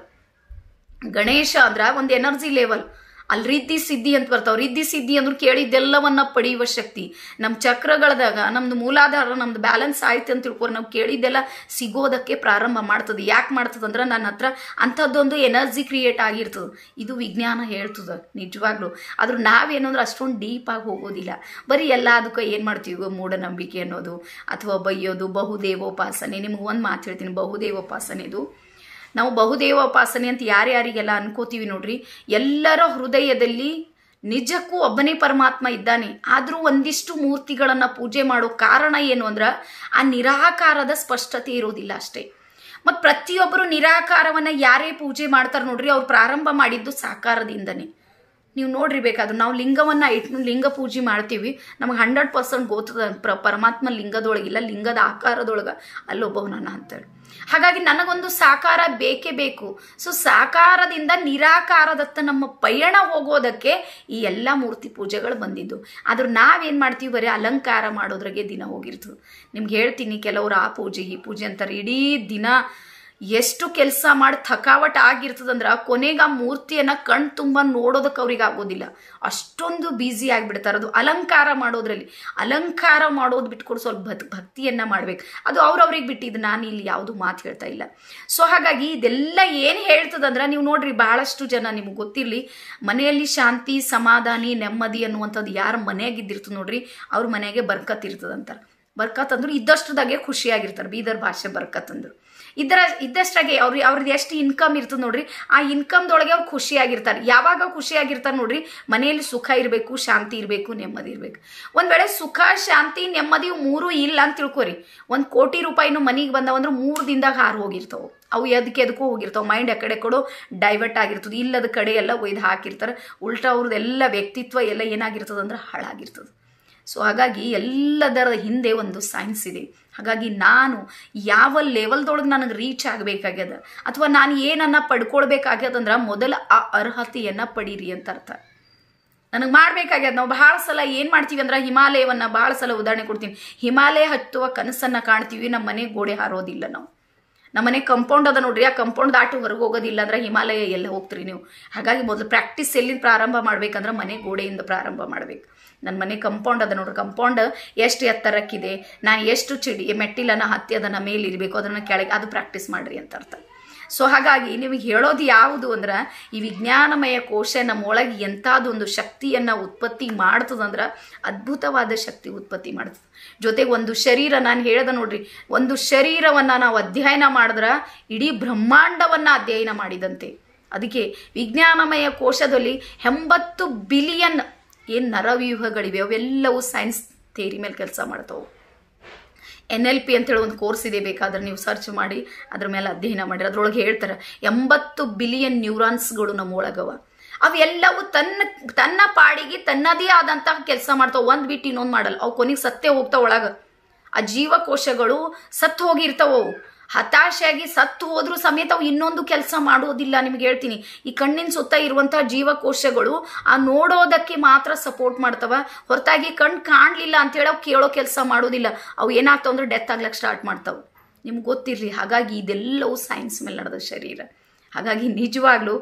ಗಣೇಶ ಅಂದ್ರ ಒಂದು ಎನರ್ಜಿ ಲೆವೆಲ್ ಅಲ್ಲಿ ರಿದ್ದಿ ಸಿದ್ಧಿ ಅಂತ ಬರ್ತಾವ ರಿದ್ದಿ ಸಿದ್ಧಿ ಅಂದ್ರೆ ಕೇಳಿದ್ದೆಲ್ಲವನ್ನ ಪಡೆಯುವ ಶಕ್ತಿ ನಮ್ಮ ಚಕ್ರಗಳದಾಗ ನಮ್ದು ಮೂಲಾಧಾರ ನಮ್ದು ಬ್ಯಾಲೆನ್ಸ್ ಆಯ್ತು ಅಂತ ತಿಳ್ಕೊರಿ ನಾವು ಕೇಳಿದ್ದೆಲ್ಲ ಸಿಗೋದಕ್ಕೆ ಪ್ರಾರಂಭ ಮಾಡ್ತದೆ ಯಾಕೆ ಮಾಡ್ತದೆ ಅಂದ್ರೆ ನನ್ನ ಹತ್ರ ಅಂಥದ್ದೊಂದು ಎನರ್ಜಿ ಕ್ರಿಯೇಟ್ ಆಗಿರ್ತದೆ ಇದು ವಿಜ್ಞಾನ ಹೇಳ್ತದ ನಿಜವಾಗ್ಲು ಆದ್ರೂ ನಾವೇನು ಅಂದ್ರೆ ಅಷ್ಟೊಂದು ಡೀಪ್ ಆಗಿ ಹೋಗೋದಿಲ್ಲ ಬರೀ ಎಲ್ಲ ಅದಕ್ಕೆ ಏನು ಮಾಡ್ತೀವಿ ಮೂಢನಂಬಿಕೆ ಅನ್ನೋದು ಅಥವಾ ಬೈಯೋದು ಬಹುದೇವೋಪಾಸನೆ ನಿಮ್ಗೆ ಒಂದು ಮಾತು ಹೇಳ್ತೀನಿ ಬಹುದೇವೋಪಾಸನೆದು ನಾವು ಬಹುದೇವೋಪಾಸನೆ ಅಂತ ಯಾರ್ಯಾರಿಗೆಲ್ಲ ಅನ್ಕೋತೀವಿ ನೋಡ್ರಿ ಎಲ್ಲರ ಹೃದಯದಲ್ಲಿ ನಿಜಕ್ಕೂ ಒಬ್ಬನೇ ಪರಮಾತ್ಮ ಇದ್ದಾನೆ ಆದರೂ ಒಂದಿಷ್ಟು ಮೂರ್ತಿಗಳನ್ನು ಪೂಜೆ ಮಾಡೋ ಕಾರಣ ಏನು ಅಂದ್ರೆ ಆ ನಿರಾಕಾರದ ಸ್ಪಷ್ಟತೆ ಇರೋದಿಲ್ಲ ಅಷ್ಟೇ ಮತ್ತು ಪ್ರತಿಯೊಬ್ಬರು ನಿರಾಕಾರವನ್ನ ಯಾರೇ ಪೂಜೆ ಮಾಡ್ತಾರೆ ನೋಡ್ರಿ ಅವ್ರು ಪ್ರಾರಂಭ ಮಾಡಿದ್ದು ಸಾಕಾರದಿಂದನೇ ನೀವು ನೋಡ್ರಿ ಬೇಕಾದ್ರೆ ನಾವು ಲಿಂಗವನ್ನ ಇಟ್ಟು ಲಿಂಗ ಪೂಜೆ ಮಾಡ್ತೀವಿ ನಮಗೆ ಹಂಡ್ರೆಡ್ ಪರ್ಸೆಂಟ್ ಗೊತ್ತದ ಪ್ರ ಪರಮಾತ್ಮ ಲಿಂಗದೊಳಗಿಲ್ಲ ಲಿಂಗದ ಆಕಾರದೊಳಗ ಅಲ್ಲೊಬ್ಬವನನ್ನ ಅಂತೇಳಿ ಹಾಗಾಗಿ ನನಗೊಂದು ಸಾಕಾರ ಬೇಕೇ ಬೇಕು ಸೊ ಸಾಕಾರದಿಂದ ನಿರಾಕಾರದತ್ತ ನಮ್ಮ ಪಯಣ ಹೋಗೋದಕ್ಕೆ ಈ ಎಲ್ಲ ಮೂರ್ತಿ ಪೂಜೆಗಳು ಬಂದಿದ್ದು ಆದ್ರೆ ನಾವೇನು ಮಾಡ್ತೀವಿ ಬರೀ ಅಲಂಕಾರ ಮಾಡೋದ್ರಾಗೆ ದಿನ ಹೋಗಿರ್ತದೆ ನಿಮ್ಗೆ ಹೇಳ್ತೀನಿ ಕೆಲವರು ಆ ಪೂಜೆ ಈ ಪೂಜೆ ಅಂತಾರೆ ಇಡೀ ದಿನ ಎಷ್ಟು ಕೆಲಸ ಮಾಡಿ ಥಕಾವಟ್ ಆಗಿರ್ತದಂದ್ರೆ ಕೊನೆಗೆ ಆ ಮೂರ್ತಿಯನ್ನ ಕಣ್ ತುಂಬ ನೋಡೋದಕ್ಕೆ ಅವ್ರಿಗೆ ಆಗೋದಿಲ್ಲ ಅಷ್ಟೊಂದು ಬ್ಯುಸಿ ಆಗಿಬಿಡ್ತಾರೆ ಅದು ಅಲಂಕಾರ ಮಾಡೋದ್ರಲ್ಲಿ ಅಲಂಕಾರ ಮಾಡೋದು ಬಿಟ್ಕೊಡು ಸ್ವಲ್ಪ ಭಕ್ ಭಕ್ತಿಯನ್ನ ಮಾಡ್ಬೇಕು ಅದು ಅವ್ರವ್ರಿಗೆ ಬಿಟ್ಟಿದ್ದು ನಾನು ಇಲ್ಲಿ ಯಾವುದು ಮಾತು ಹೇಳ್ತಾ ಇಲ್ಲ ಸೊ ಹಾಗಾಗಿ ಇದೆಲ್ಲ ಏನು ಹೇಳ್ತದಂದ್ರೆ ನೀವು ನೋಡ್ರಿ ಬಹಳಷ್ಟು ಜನ ನಿಮ್ಗೆ ಗೊತ್ತಿರಲಿ ಮನೆಯಲ್ಲಿ ಶಾಂತಿ ಸಮಾಧಾನಿ ನೆಮ್ಮದಿ ಅನ್ನುವಂಥದ್ದು ಯಾರ ಮನೆಯಾಗಿದ್ದಿರ್ತದೆ ನೋಡ್ರಿ ಅವ್ರ ಮನೆಗೆ ಬರ್ಕತ್ ಇರ್ತದಂತಾರೆ ಬರ್ಕತ್ ಅಂದ್ರೆ ಇದ್ದಷ್ಟದಾಗೆ ಖುಷಿಯಾಗಿರ್ತಾರೆ ಬೀದರ್ ಭಾಷೆ ಬರ್ಕತ್ ಅಂದ್ರು ಇದರ ಇದ್ದಷ್ಟಾಗೆ ಅವ್ರ ಅವ್ರದ್ದು ಎಷ್ಟು ಇನ್ಕಮ್ ಇರ್ತದೆ ನೋಡ್ರಿ ಆ ಇನ್ಕಮ್ದೊಳಗೆ ಅವ್ರು ಖುಷಿಯಾಗಿರ್ತಾರೆ ಯಾವಾಗ ಖುಷಿಯಾಗಿರ್ತಾರೆ ನೋಡ್ರಿ ಮನೆಯಲ್ಲಿ ಸುಖ ಇರಬೇಕು ಶಾಂತಿ ಇರಬೇಕು ನೆಮ್ಮದಿ ಇರಬೇಕು ಒಂದ್ ವೇಳೆ ಸುಖ ಶಾಂತಿ ನೆಮ್ಮದಿ ಮೂರು ಇಲ್ಲ ಅಂತ ತಿಳ್ಕೊರಿ ಒಂದು ಕೋಟಿ ರೂಪಾಯಿನೂ ಮನೆಗೆ ಬಂದವ ಅಂದ್ರೆ ಮೂರು ದಿನದಾಗ ಹಾರು ಹೋಗಿರ್ತಾವೆ ಅವು ಎದಕ್ಕೆ ಎದಕ್ಕೂ ಹೋಗಿರ್ತಾವೆ ಮೈಂಡ್ ಆ ಕಡೆ ಕೊಡೋ ಡೈವರ್ಟ್ ಆಗಿರ್ತದೆ ಇಲ್ಲದ ಕಡೆ ಎಲ್ಲ ಒಯ್ದು ಹಾಕಿರ್ತಾರೆ ಉಲ್ಟಾ ಅವ್ರದ್ದೆಲ್ಲ ವ್ಯಕ್ತಿತ್ವ ಎಲ್ಲ ಏನಾಗಿರ್ತದೆ ಅಂದ್ರೆ ಹಾಳಾಗಿರ್ತದೆ ಸೊ ಹಾಗಾಗಿ ಎಲ್ಲದರ ಹಿಂದೆ ಒಂದು ಸೈನ್ಸ್ ಇದೆ ಹಾಗಾಗಿ ನಾನು ಯಾವ ಲೆವೆಲ್ದೊಳಗೆ ನನಗೆ ರೀಚ್ ಆಗಬೇಕಾಗ್ಯದ ಅಥವಾ ನಾನು ಏನನ್ನ ಪಡ್ಕೊಳ್ಬೇಕಾಗ್ಯದಂದ್ರೆ ಮೊದಲ ಆ ಅರ್ಹತೆಯನ್ನು ಪಡೀರಿ ಅಂತ ಅರ್ಥ ನನಗೆ ಮಾಡ್ಬೇಕಾಗ್ಯದ ನಾವು ಬಹಳ ಸಲ ಏನು ಮಾಡ್ತೀವಿ ಅಂದ್ರೆ ಹಿಮಾಲಯವನ್ನ ಬಹಳ ಸಲ ಉದಾಹರಣೆ ಕೊಡ್ತೀನಿ ಹಿಮಾಲಯ ಹತ್ತುವ ಕನಸನ್ನ ಕಾಣ್ತೀವಿ ನಮ್ಮ ಮನೆ ಗೋಡೆ ಹಾರೋದಿಲ್ಲ ನಾವು ನಮ್ಮ ಮನೆ ಕಂಪೌಂಡ್ ಅದ ನೋಡ್ರಿ ಆ ಕಂಪೌಂಡ್ ದಾಟಿ ಹೊರಗೆ ಹೋಗೋದಿಲ್ಲ ಅಂದ್ರೆ ಹಿಮಾಲಯ ಎಲ್ಲ ಹೋಗ್ತೀರಿ ನೀವು ಹಾಗಾಗಿ ಮೊದಲು ಪ್ರಾಕ್ಟೀಸ್ ಎಲ್ಲಿಂದ ಪ್ರಾರಂಭ ಮಾಡ್ಬೇಕಂದ್ರೆ ಮನೆ ಗೋಡೆಯಿಂದ ಪ್ರಾರಂಭ ಮಾಡ್ಬೇಕು ನನ್ನ ಮನೆ ಕಂಪೌಂಡ್ ಅದ ನೋಡ್ರಿ ಕಂಪೌಂಡ್ ಎಷ್ಟು ಎತ್ತರಕ್ಕಿದೆ ನಾನು ಎಷ್ಟು ಚಿಡಿ ಮೆಟ್ಟಿಲನ್ನ ಹತ್ತಿ ಅದನ್ನ ಮೇಲೆ ಇರಬೇಕು ಅದನ್ನ ಕೆಳಗೆ ಅದು ಪ್ರಾಕ್ಟೀಸ್ ಮಾಡ್ರಿ ಅಂತ ಅರ್ಥ ಸೊ ಹಾಗಾಗಿ ನಿಮಗೆ ಹೇಳೋದು ಯಾವುದು ಅಂದ್ರೆ ಈ ವಿಜ್ಞಾನಮಯ ಕೋಶ ನಮ್ಮೊಳಗೆ ಎಂಥದೊಂದು ಶಕ್ತಿಯನ್ನ ಉತ್ಪತ್ತಿ ಮಾಡ್ತದಂದ್ರೆ ಅದ್ಭುತವಾದ ಶಕ್ತಿ ಉತ್ಪತ್ತಿ ಮಾಡ್ತದೆ ಜೊತೆಗೆ ಒಂದು ಶರೀರ ನಾನು ಹೇಳ್ದೆ ನೋಡ್ರಿ ಒಂದು ಶರೀರವನ್ನ ನಾವು ಅಧ್ಯಯನ ಮಾಡಿದ್ರೆ ಇಡೀ ಬ್ರಹ್ಮಾಂಡವನ್ನ ಅಧ್ಯಯನ ಮಾಡಿದಂತೆ ಅದಕ್ಕೆ ವಿಜ್ಞಾನಮಯ ಕೋಶದಲ್ಲಿ ಎಂಬತ್ತು ಬಿಲಿಯನ್ ಏನು ನರವ್ಯೂಹಗಳಿವೆ ಅವೆಲ್ಲವೂ ಸೈನ್ಸ್ ಥೇರಿ ಮೇಲೆ ಕೆಲಸ ಮಾಡ್ತಾವೆ ಎನ್ ಎಲ್ ಪಿ ಅಂತೇಳಿ ಒಂದು ಕೋರ್ಸ್ ಇದೆ ಬೇಕಾದ್ರೆ ನೀವು ಸರ್ಚ್ ಮಾಡಿ ಅದ್ರ ಮೇಲೆ ಅಧ್ಯಯನ ಮಾಡಿರಿ ಅದ್ರೊಳಗೆ ಹೇಳ್ತಾರೆ ಎಂಬತ್ತು ಬಿಲಿಯನ್ ನ್ಯೂರಾನ್ಸ್ಗಳು ನಮ್ಮ ಒಳಗವ ಅವೆಲ್ಲವೂ ತನ್ನ ತನ್ನ ಪಾಡಿಗೆ ತನ್ನದೇ ಆದಂತಹ ಕೆಲಸ ಮಾಡ್ತಾವ ಒಂದ್ ಬಿಟ್ಟು ಇನ್ನೊಂದು ಮಾಡಲ್ಲ ಅವು ಕೊನೆಗೆ ಸತ್ತೇ ಹೋಗ್ತಾವ ಒಳಗ ಆ ಜೀವಕೋಶಗಳು ಸತ್ತು ಹೋಗಿರ್ತಾವ ಅವು ಹತಾಶೆಯಾಗಿ ಸತ್ತು ಹೋದ್ರೂ ಸಮೇತ ಅವು ಇನ್ನೊಂದು ಕೆಲಸ ಮಾಡೋದಿಲ್ಲ ನಿಮ್ಗೆ ಹೇಳ್ತೀನಿ ಈ ಕಣ್ಣಿನ ಸುತ್ತ ಇರುವಂತಹ ಜೀವಕೋಶಗಳು ಆ ನೋಡೋದಕ್ಕೆ ಮಾತ್ರ ಸಪೋರ್ಟ್ ಮಾಡ್ತವ ಹೊರತಾಗಿ ಕಣ್ ಕಾಣ್ಲಿಲ್ಲ ಅಂತ ಹೇಳಿ ಅವು ಕೇಳೋ ಕೆಲಸ ಮಾಡೋದಿಲ್ಲ ಅವು ಏನಾಗ್ತಾವ ಅಂದ್ರೆ ಡೆತ್ ಆಗ್ಲಕ್ಕೆ ಸ್ಟಾರ್ಟ್ ಮಾಡ್ತಾವ ನಿಮ್ಗೆ ಗೊತ್ತಿರಲಿ ಹಾಗಾಗಿ ಇದೆಲ್ಲವೂ ಸೈನ್ಸ್ ಮೇಲೆ ನಡೆದ ಶರೀರ ಹಾಗಾಗಿ ನಿಜವಾಗ್ಲೂ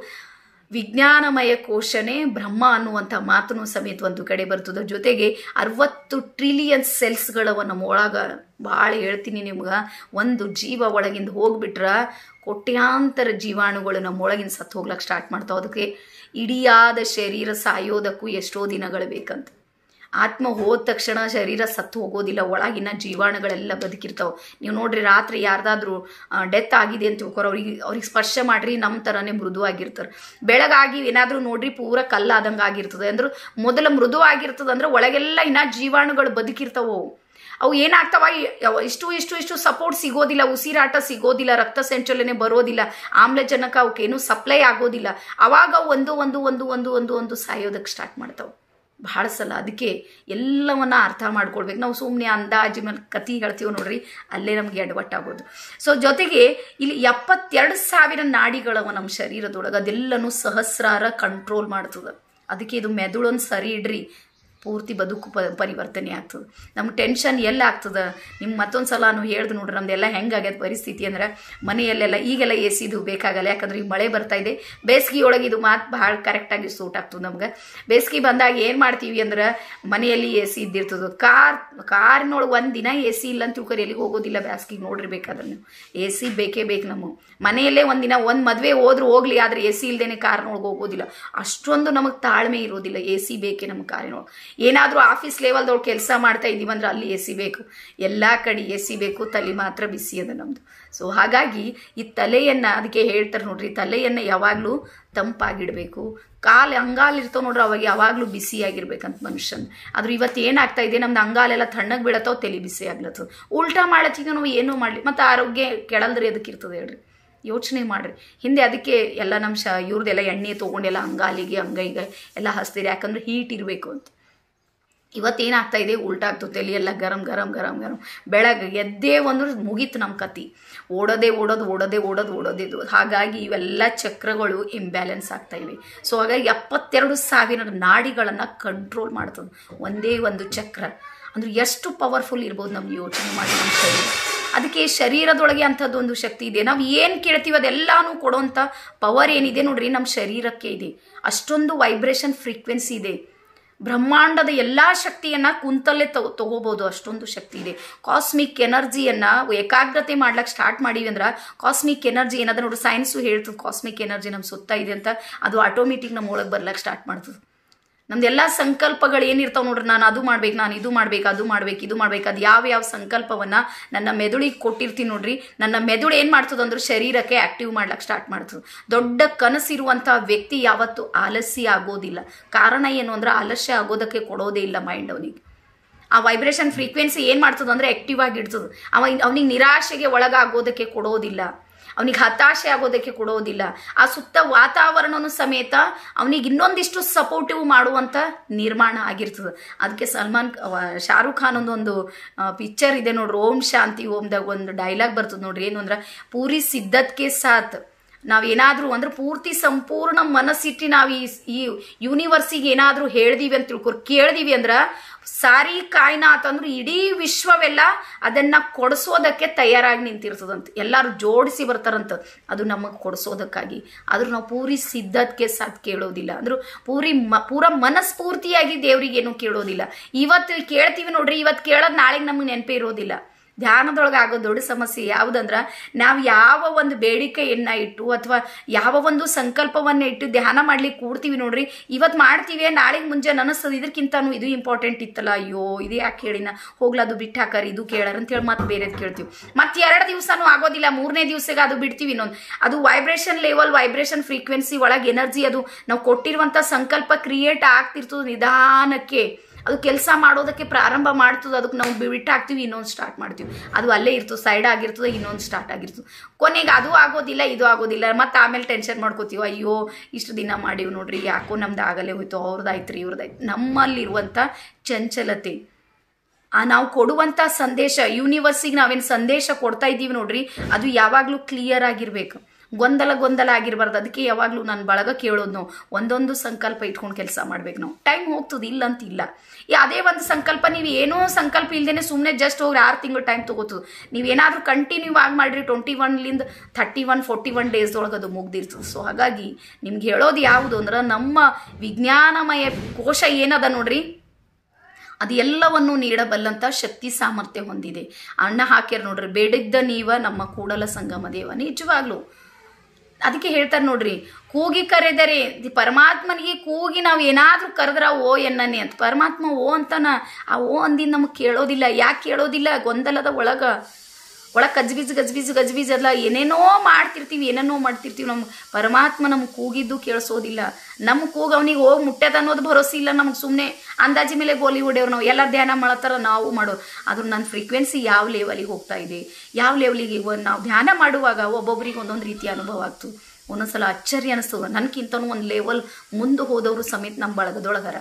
ವಿಜ್ಞಾನಮಯ ಕೋಶನೇ ಬ್ರಹ್ಮ ಅನ್ನುವಂಥ ಮಾತನ್ನು ಸಮೇತ ಒಂದು ಕಡೆ ಬರ್ತದೆ ಜೊತೆಗೆ ಅರವತ್ತು ಟ್ರಿಲಿಯನ್ ಸೆಲ್ಸ್ಗಳವ ನಮ್ಮ ಒಳಗ ಭಾಳ ಹೇಳ್ತೀನಿ ನಿಮ್ಗೆ ಒಂದು ಜೀವ ಒಳಗಿಂದ ಹೋಗ್ಬಿಟ್ರ ಕೋಟ್ಯಾಂತರ ಜೀವಾಣುಗಳು ನಮ್ಮ ಒಳಗಿಂದ ಸತ್ತು ಹೋಗ್ಲಕ್ಕೆ ಸ್ಟಾರ್ಟ್ ಮಾಡ್ತಾವ ಅದಕ್ಕೆ ಇಡಿಯಾದ ಶರೀರ ಸಾಯೋದಕ್ಕೂ ಎಷ್ಟೋ ದಿನಗಳು ಬೇಕಂತ ಆತ್ಮ ಹೋದ ತಕ್ಷಣ ಶರೀರ ಸತ್ತು ಹೋಗೋದಿಲ್ಲ ಒಳಗಿನ ಜೀವಾಣುಗಳೆಲ್ಲ ಬದುಕಿರ್ತಾವೆ ನೀವು ನೋಡ್ರಿ ರಾತ್ರಿ ಯಾರ್ದಾದ್ರೂ ಡೆತ್ ಆಗಿದೆ ಅಂತ ತಿಳ್ಕೊರ ಅವ್ರಿಗೆ ಅವ್ರಿಗೆ ಸ್ಪರ್ಶ ಮಾಡ್ರಿ ನಮ್ಮ ಥರನೇ ಮೃದುವಾಗಿರ್ತಾರೆ ಬೆಳಗಾಗಿ ಏನಾದರೂ ನೋಡ್ರಿ ಪೂರ ಕಲ್ಲಾದಂಗೆ ಆಗಿರ್ತದೆ ಅಂದ್ರೆ ಮೊದಲ ಮೃದು ಆಗಿರ್ತದೆ ಅಂದ್ರೆ ಒಳಗೆಲ್ಲ ಇನ್ನ ಜೀವಾಣುಗಳು ಬದುಕಿರ್ತಾವು ಅವು ಏನಾಗ್ತಾವ ಇಷ್ಟು ಇಷ್ಟು ಇಷ್ಟು ಸಪೋರ್ಟ್ ಸಿಗೋದಿಲ್ಲ ಉಸಿರಾಟ ಸಿಗೋದಿಲ್ಲ ರಕ್ತ ಸಂಚಲನೆ ಬರೋದಿಲ್ಲ ಆಮ್ಲಜನಕ ಅವಕ್ಕೇನು ಸಪ್ಲೈ ಆಗೋದಿಲ್ಲ ಅವಾಗ ಒಂದು ಒಂದು ಒಂದು ಒಂದು ಒಂದು ಒಂದು ಸಾಯೋದಕ್ಕೆ ಸ್ಟಾರ್ಟ್ ಮಾಡ್ತಾವೆ ಭಾಳ ಸಲ ಅದಕ್ಕೆ ಎಲ್ಲವನ್ನ ಅರ್ಥ ಮಾಡ್ಕೊಳ್ಬೇಕು ನಾವು ಸುಮ್ಮನೆ ಅಂದಾಜು ಮೇಲೆ ಕತಿ ಹೇಳ್ತೀವಿ ನೋಡ್ರಿ ಅಲ್ಲೇ ನಮಗೆ ಎಡವಟ್ಟಾಗೋದು ಸೊ ಜೊತೆಗೆ ಇಲ್ಲಿ ಎಪ್ಪತ್ತೆರಡು ಸಾವಿರ ನಾಡಿಗಳವ ನಮ್ಮ ಶರೀರದೊಳಗೆ ಅದೆಲ್ಲನೂ ಸಹಸ್ರಾರ ಕಂಟ್ರೋಲ್ ಮಾಡ್ತದೆ ಅದಕ್ಕೆ ಇದು ಮೆದುಳೊಂದು ಸರಿ ಇಡ್ರಿ ಪೂರ್ತಿ ಬದುಕು ಪ ಪರಿವರ್ತನೆ ಆಗ್ತದೆ ನಮ್ಗೆ ಟೆನ್ಷನ್ ಎಲ್ಲ ಆಗ್ತದೆ ನಿಮ್ಗೆ ಮತ್ತೊಂದು ಸಲ ನಾನು ಹೇಳ್ದು ನೋಡ್ರಿ ನಮ್ದೆಲ್ಲ ಹೆಂಗಾಗ್ಯದ ಪರಿಸ್ಥಿತಿ ಅಂದ್ರೆ ಮನೆಯಲ್ಲೆಲ್ಲ ಈಗೆಲ್ಲ ಎ ಸಿದು ಬೇಕಾಗಲ್ಲ ಯಾಕಂದ್ರೆ ಈಗ ಮಳೆ ಬರ್ತಾ ಇದೆ ಬೇಸಿಗೆಯೊಳಗೆ ಇದು ಮಾತು ಭಾಳ ಕರೆಕ್ಟಾಗಿ ಸೂಟ್ ಆಗ್ತದೆ ನಮ್ಗೆ ಬೇಸಿಗೆ ಬಂದಾಗ ಏನು ಮಾಡ್ತೀವಿ ಅಂದ್ರೆ ಮನೆಯಲ್ಲಿ ಎ ಸಿ ಇದ್ದಿರ್ತದೆ ಕಾರ್ ಕಾರಿನೊಳಗೆ ಒಂದು ದಿನ ಎ ಸಿ ಇಲ್ಲ ಅಂತ ತಿಳ್ಕೊರಿ ಎಲ್ಲಿಗೆ ಹೋಗೋದಿಲ್ಲ ಬೇಸಿಗೆ ನೋಡ್ರಿ ಬೇಕಾದ್ರೆ ನೀವು ಎ ಸಿ ಬೇಕೇ ಬೇಕು ನಮಗೆ ಮನೆಯಲ್ಲೇ ಒಂದಿನ ಒಂದು ಮದುವೆ ಹೋದ್ರೂ ಹೋಗ್ಲಿ ಆದರೆ ಎ ಸಿ ಇಲ್ದೇನೆ ಕಾರ್ನೊಳಗೆ ಹೋಗೋದಿಲ್ಲ ಅಷ್ಟೊಂದು ನಮಗೆ ತಾಳ್ಮೆ ಇರೋದಿಲ್ಲ ಎ ಸಿ ಬೇಕೇ ನಮ್ಮ ಕಾರಿನೊಳಗೆ ಏನಾದರೂ ಆಫೀಸ್ ಲೆವೆಲ್ದೊಳಗೆ ಕೆಲಸ ಮಾಡ್ತಾ ಇದ್ದೀವಿ ಅಂದ್ರೆ ಅಲ್ಲಿ ಎ ಸಿ ಬೇಕು ಎಲ್ಲ ಕಡೆ ಎ ಸಿ ಬೇಕು ತಲೆ ಮಾತ್ರ ಬಿಸಿ ಅದ ನಮ್ಮದು ಸೊ ಹಾಗಾಗಿ ಈ ತಲೆಯನ್ನು ಅದಕ್ಕೆ ಹೇಳ್ತಾರೆ ನೋಡ್ರಿ ತಲೆಯನ್ನು ಯಾವಾಗಲೂ ತಂಪಾಗಿಡಬೇಕು ಕಾಲು ಅಂಗಾಲು ಇರ್ತಾವ ನೋಡ್ರಿ ಅವಾಗ ಯಾವಾಗಲೂ ಬಿಸಿಯಾಗಿರ್ಬೇಕಂತ ಮನುಷ್ಯನ್ ಆದ್ರೆ ಇವತ್ತು ಏನಾಗ್ತಾ ಇದೆ ನಮ್ದು ಅಂಗಾಲೆಲ್ಲ ತಣ್ಣಗೆ ಬೀಳತ್ತಾವ ತಲೆ ಬಿಸಿ ಆಗ್ಲತ್ತದ ಉಲ್ಟಾ ಮಾಡತ್ತೀಗ ನಾವು ಏನೂ ಮಾಡಲಿ ಮತ್ತು ಆರೋಗ್ಯ ಕೆಳಲ್ದ್ರಿ ಅದಕ್ಕೆ ಇರ್ತದೆ ಹೇಳ್ರಿ ಯೋಚನೆ ಮಾಡ್ರಿ ಹಿಂದೆ ಅದಕ್ಕೆ ಎಲ್ಲ ನಮ್ಮ ಶ ಇವ್ರದ್ದೆಲ್ಲ ಎಣ್ಣೆ ತೊಗೊಂಡೆಲ್ಲ ಅಂಗಾಲಿಗೆ ಅಂಗೈಗೆ ಎಲ್ಲ ಹಚ್ತೀರಿ ಯಾಕಂದ್ರೆ ಹೀಟ್ ಇರಬೇಕು ಅಂತ ಇವತ್ತೇನಾಗ್ತಾ ಇದೆ ಉಲ್ಟಾ ಆಗ್ತದೆ ತಲೆ ಎಲ್ಲ ಗರಂ ಗರಂ ಗರಂ ಗರಂ ಬೆಳಗ್ಗೆ ಎದ್ದೇ ಒಂದು ಮುಗೀತು ನಮ್ಮ ಕತಿ ಓಡೋದೇ ಓಡೋದು ಓಡೋದೇ ಓಡೋದು ಓಡೋದಿದ್ದು ಹಾಗಾಗಿ ಇವೆಲ್ಲ ಚಕ್ರಗಳು ಇಂಬ್ಯಾಲೆನ್ಸ್ ಆಗ್ತಾ ಇವೆ ಸೊ ಹಾಗಾಗಿ ಎಪ್ಪತ್ತೆರಡು ಸಾವಿರ ನಾಡಿಗಳನ್ನು ಕಂಟ್ರೋಲ್ ಮಾಡ್ತದೆ ಒಂದೇ ಒಂದು ಚಕ್ರ ಅಂದ್ರೆ ಎಷ್ಟು ಪವರ್ಫುಲ್ ಇರ್ಬೋದು ನಮ್ಗೆ ಯೋಚನೆ ಮಾಡಿ ನಮ್ಮ ಶರೀರ ಅದಕ್ಕೆ ಶರೀರದೊಳಗೆ ಅಂಥದ್ದು ಒಂದು ಶಕ್ತಿ ಇದೆ ನಾವು ಏನು ಕೇಳ್ತೀವಿ ಅದೆಲ್ಲಾನು ಕೊಡೋಂಥ ಪವರ್ ಏನಿದೆ ನೋಡ್ರಿ ನಮ್ಮ ಶರೀರಕ್ಕೆ ಇದೆ ಅಷ್ಟೊಂದು ವೈಬ್ರೇಷನ್ ಫ್ರೀಕ್ವೆನ್ಸಿ ಇದೆ ಬ್ರಹ್ಮಾಂಡದ ಎಲ್ಲ ಶಕ್ತಿಯನ್ನ ಕುಂತಲ್ಲೇ ತಗೋ ತಗೋಬಹುದು ಅಷ್ಟೊಂದು ಶಕ್ತಿ ಇದೆ ಕಾಸ್ಮಿಕ್ ಎನರ್ಜಿಯನ್ನ ಏಕಾಗ್ರತೆ ಮಾಡ್ಲಕ್ಕೆ ಸ್ಟಾರ್ಟ್ ಮಾಡೀವಿ ಅಂದ್ರೆ ಕಾಸ್ಮಿಕ್ ಎನರ್ಜಿ ಏನಾದ್ರೆ ನೋಡ್ರಿ ಸೈನ್ಸು ಹೇಳ್ತದೆ ಕಾಸ್ಮಿಕ್ ಎನರ್ಜಿ ನಮ್ಮ ಸುತ್ತ ಇದೆ ಅಂತ ಅದು ಆಟೋಮೆಟಿಕ್ ನಮ್ಮ ಒಳಗೆ ಬರ್ಲಕ್ಕೆ ಸ್ಟಾರ್ಟ್ ಮಾಡ್ತದೆ ನಮ್ದೆಲ್ಲ ಸಂಕಲ್ಪಗಳು ಏನಿರ್ತಾವ ನೋಡ್ರಿ ನಾನು ಅದು ಮಾಡ್ಬೇಕು ನಾನು ಇದು ಮಾಡ್ಬೇಕು ಅದು ಮಾಡ್ಬೇಕು ಇದು ಮಾಡ್ಬೇಕು ಅದು ಯಾವ ಯಾವ ಸಂಕಲ್ಪವನ್ನ ನನ್ನ ಮೆದುಳಿಗೆ ಕೊಟ್ಟಿರ್ತೀನಿ ನೋಡ್ರಿ ನನ್ನ ಮೆದುಳು ಏನು ಮಾಡ್ತದೆ ಅಂದ್ರೆ ಶರೀರಕ್ಕೆ ಆಕ್ಟಿವ್ ಮಾಡ್ಲಕ್ಕೆ ಸ್ಟಾರ್ಟ್ ಮಾಡ್ತದೆ ದೊಡ್ಡ ಕನಸಿರುವಂಥ ವ್ಯಕ್ತಿ ಯಾವತ್ತೂ ಆಲಸ್ಯ ಆಗೋದಿಲ್ಲ ಕಾರಣ ಏನು ಅಂದ್ರೆ ಆಲಸ್ಯ ಆಗೋದಕ್ಕೆ ಕೊಡೋದೇ ಇಲ್ಲ ಮೈಂಡ್ ಅವನಿಗೆ ಆ ವೈಬ್ರೇಷನ್ ಫ್ರೀಕ್ವೆನ್ಸಿ ಏನು ಮಾಡ್ತದೆ ಅಂದ್ರೆ ಆಕ್ಟಿವ್ ಆಗಿ ಇಡ್ತದೆ ಅವ ಅವನಿಗೆ ನಿರಾಶೆಗೆ ಒಳಗಾಗೋದಕ್ಕೆ ಕೊಡೋದಿಲ್ಲ ಅವನಿಗೆ ಹತಾಶೆ ಆಗೋದಕ್ಕೆ ಕೊಡೋದಿಲ್ಲ ಆ ಸುತ್ತ ವಾತಾವರಣನೂ ಸಮೇತ ಅವನಿಗೆ ಇನ್ನೊಂದಿಷ್ಟು ಸಪೋರ್ಟಿವ್ ಮಾಡುವಂಥ ನಿರ್ಮಾಣ ಆಗಿರ್ತದೆ ಅದಕ್ಕೆ ಸಲ್ಮಾನ್ ಶಾರುಖ್ ಖಾನ್ ಒಂದೊಂದು ಪಿಕ್ಚರ್ ಇದೆ ನೋಡ್ರಿ ಓಂ ಶಾಂತಿ ಓಂದಾಗ ಒಂದು ಡೈಲಾಗ್ ಬರ್ತದೆ ನೋಡ್ರಿ ಏನು ಅಂದ್ರೆ ಪೂರಿ ಸಿದ್ಧತ್ಗೆ ಸಾಥ್ ನಾವೇನಾದರೂ ಅಂದ್ರೆ ಪೂರ್ತಿ ಸಂಪೂರ್ಣ ಮನಸ್ಸಿಟ್ಟು ನಾವು ಈ ಈ ಯೂನಿವರ್ಸಿಗೆ ಏನಾದರೂ ಹೇಳ್ದೀವಿ ಅಂತ ತಿಳ್ಕೊರ್ ಕೇಳ್ದೀವಿ ಅಂದ್ರೆ ಸಾರಿ ಕಾಯ್ನಾತ್ ಅಂದ್ರೆ ಇಡೀ ವಿಶ್ವವೆಲ್ಲ ಅದನ್ನ ಕೊಡಿಸೋದಕ್ಕೆ ತಯಾರಾಗಿ ನಿಂತಿರ್ತದಂತ ಎಲ್ಲರೂ ಜೋಡಿಸಿ ಬರ್ತಾರಂತ ಅದು ನಮಗೆ ಕೊಡಿಸೋದಕ್ಕಾಗಿ ಆದ್ರೂ ನಾವು ಪೂರಿ ಸಿದ್ಧತ್ಗೆ ಸಾಥ್ ಕೇಳೋದಿಲ್ಲ ಅಂದ್ರು ಪೂರಿ ಮ ಪೂರ ಮನಸ್ಫೂರ್ತಿಯಾಗಿ ದೇವ್ರಿಗೆ ಏನು ಕೇಳೋದಿಲ್ಲ ಇವತ್ತು ಕೇಳ್ತೀವಿ ನೋಡ್ರಿ ಇವತ್ತು ಕೇಳೋದು ನಾಳೆಗೆ ನಮಗೆ ನೆನಪೇ ಇರೋದಿಲ್ಲ ಧ್ಯಾನದೊಳಗೆ ಆಗೋ ದೊಡ್ಡ ಸಮಸ್ಯೆ ಯಾವುದಂದ್ರೆ ನಾವು ಯಾವ ಒಂದು ಬೇಡಿಕೆಯನ್ನ ಇಟ್ಟು ಅಥವಾ ಯಾವ ಒಂದು ಸಂಕಲ್ಪವನ್ನ ಇಟ್ಟು ಧ್ಯಾನ ಮಾಡ್ಲಿಕ್ಕೆ ಕೂಡ್ತೀವಿ ನೋಡ್ರಿ ಇವತ್ತು ಮಾಡ್ತೀವಿ ನಾಳೆಗೆ ಮುಂಜಾನೆ ಅನಿಸ್ತದೆ ಇದಕ್ಕಿಂತನೂ ಇದು ಇಂಪಾರ್ಟೆಂಟ್ ಇತ್ತಲ್ಲ ಅಯ್ಯೋ ಇದು ಯಾಕೆ ಹೇಳಿನ ಹೋಗ್ಲ ಅದು ಬಿಟ್ಟು ಹಾಕಾರಿ ಇದು ಕೇಳಾರ ಅಂತೇಳಿ ಮತ್ತೆ ಬೇರೆದು ಕೇಳ್ತೀವಿ ಮತ್ತೆ ಎರಡು ದಿವಸನೂ ಆಗೋದಿಲ್ಲ ಮೂರನೇ ದಿವಸಕ್ಕೆ ಅದು ಬಿಡ್ತೀವಿ ಇನ್ನೊಂದು ಅದು ವೈಬ್ರೇಷನ್ ಲೆವೆಲ್ ವೈಬ್ರೇಷನ್ ಫ್ರೀಕ್ವೆನ್ಸಿ ಒಳಗೆ ಎನರ್ಜಿ ಅದು ನಾವು ಕೊಟ್ಟಿರುವಂಥ ಸಂಕಲ್ಪ ಕ್ರಿಯೇಟ್ ಆಗ್ತಿರ್ತದೆ ನಿಧಾನಕ್ಕೆ ಅದು ಕೆಲಸ ಮಾಡೋದಕ್ಕೆ ಪ್ರಾರಂಭ ಮಾಡ್ತದೆ ಅದಕ್ಕೆ ನಾವು ಬಿಟ್ಟು ಹಾಕ್ತೀವಿ ಇನ್ನೊಂದು ಸ್ಟಾರ್ಟ್ ಮಾಡ್ತೀವಿ ಅದು ಅಲ್ಲೇ ಇರ್ತದೆ ಸೈಡ್ ಆಗಿರ್ತದೆ ಇನ್ನೊಂದು ಸ್ಟಾರ್ಟ್ ಆಗಿರ್ತದೆ ಕೊನೆಗೆ ಅದು ಆಗೋದಿಲ್ಲ ಇದು ಆಗೋದಿಲ್ಲ ಮತ್ತೆ ಆಮೇಲೆ ಟೆನ್ಷನ್ ಮಾಡ್ಕೋತೀವಿ ಅಯ್ಯೋ ಇಷ್ಟು ದಿನ ಮಾಡೀವಿ ನೋಡ್ರಿ ಯಾಕೋ ನಮ್ದು ಆಗಲೇ ಹೋಯ್ತು ಅವ್ರದ್ದಾಯ್ತು ರೀ ಇವ್ರದ್ದಾಯ್ತು ನಮ್ಮಲ್ಲಿರುವಂಥ ಚಂಚಲತೆ ಆ ನಾವು ಕೊಡುವಂಥ ಸಂದೇಶ ಯೂನಿವರ್ಸಿಗೆ ನಾವೇನು ಸಂದೇಶ ಕೊಡ್ತಾ ಇದ್ದೀವಿ ನೋಡ್ರಿ ಅದು ಯಾವಾಗಲೂ ಕ್ಲಿಯರ್ ಆಗಿರ್ಬೇಕು ಗೊಂದಲ ಗೊಂದಲ ಆಗಿರಬಾರ್ದು ಅದಕ್ಕೆ ಯಾವಾಗಲೂ ನಾನು ಬಳಗ ಕೇಳೋದು ನಾವು ಒಂದೊಂದು ಸಂಕಲ್ಪ ಇಟ್ಕೊಂಡು ಕೆಲಸ ಮಾಡ್ಬೇಕು ನಾವು ಟೈಮ್ ಹೋಗ್ತದೆ ಇಲ್ಲ ಅಂತ ಇಲ್ಲ ಈ ಅದೇ ಒಂದು ಸಂಕಲ್ಪ ನೀವು ಏನೋ ಸಂಕಲ್ಪ ಇಲ್ದೇನೆ ಸುಮ್ಮನೆ ಜಸ್ಟ್ ಹೋಗಿ ಆರು ತಿಂಗಳು ಟೈಮ್ ತೊಗೋತದೆ ನೀವೇನಾದ್ರೂ ಕಂಟಿನ್ಯೂ ಆಗಿ ಮಾಡಿರಿ ಟ್ವೆಂಟಿ ಒನ್ಲಿಂದ thirty one forty one days ಒಳಗೆ ಅದು ಮುಗ್ದಿರ್ತದೆ ಸೊ ಹಾಗಾಗಿ ನಿಮ್ಗೆ ಹೇಳೋದು ಯಾವುದು ಅಂದ್ರೆ ನಮ್ಮ ವಿಜ್ಞಾನಮಯ ಕೋಶ ಏನದ ನೋಡ್ರಿ ಅದು ಎಲ್ಲವನ್ನು ನೀಡಬಲ್ಲಂತ ಶಕ್ತಿ ಸಾಮರ್ಥ್ಯ ಹೊಂದಿದೆ ಅಣ್ಣ ಹಾಕ್ಯಾರ ನೋಡ್ರಿ ಬೇಡಿದ್ದ ನೀವ ನಮ್ಮ ಕೂಡಲ ಸಂಗಮ ದೇವ ನಿಜವಾಗ್ಲು ಅದಕ್ಕೆ ಹೇಳ್ತಾರೆ ನೋಡ್ರಿ ಕೂಗಿ ಕರೆದರೆ ದಿ ಪರಮಾತ್ಮನಿಗೆ ಕೂಗಿ ನಾವು ಏನಾದರೂ ಕರೆದ್ರ ಓ ಎನ್ನನೆ ಅಂತ ಪರಮಾತ್ಮ ಓ ಅಂತಾನ ಆ ಓ ಅಂದಿನ ನಮಗೆ ಕೇಳೋದಿಲ್ಲ ಯಾಕೆ ಕೇಳೋದಿಲ್ಲ ಗೊಂದಲದ ಒಳಗ ಒಳಗೆ ಗಜ್ಬೀಜ್ ಗಜ್ಬೀಜ್ ಗಜ್ಬೀಜ್ ಎಲ್ಲ ಏನೇನೋ ಮಾಡ್ತಿರ್ತೀವಿ ಏನೇನೋ ಮಾಡ್ತಿರ್ತೀವಿ ನಮ್ಮ ಪರಮಾತ್ಮ ನಮ್ಗೆ ಕೂಗಿದ್ದು ಕೇಳಿಸೋದಿಲ್ಲ ನಮ್ಮ ಕೂಗು ಅವನಿಗೆ ಹೋಗಿ ಮುಟ್ಟ್ಯದ ಅನ್ನೋದು ಭರೋಸೆ ಇಲ್ಲ ನಮ್ಗೆ ಸುಮ್ಮನೆ ಅಂದಾಜಿ ಮೇಲೆ ಗೋಲಿ ಹೊಡೆಯವ್ರು ನಾವು ಎಲ್ಲ ಧ್ಯಾನ ಮಾಡತ್ತಾರ ನಾವು ಮಾಡೋರು ಆದ್ರೂ ನನ್ನ ಫ್ರೀಕ್ವೆನ್ಸಿ ಯಾವ ಲೆವೆಲಿಗೆ ಹೋಗ್ತಾ ಇದೆ ಯಾವ ಲೆವೆಲಿಗೆ ನಾವು ಧ್ಯಾನ ಮಾಡುವಾಗ ಒಬ್ಬೊಬ್ರಿಗೆ ಒಂದೊಂದು ರೀತಿಯ ಅನುಭವ ಆಗ್ತು ಒಂದೊಂದ್ಸಲ ಅಚ್ಚರಿ ಅನಿಸ್ತದ ನನಗಿಂತನೂ ಒಂದು ಲೆವೆಲ್ ಮುಂದೆ ಹೋದವರು ಸಮೇತ ನಮ್ಮ ಬಳಗದೊಳಗರ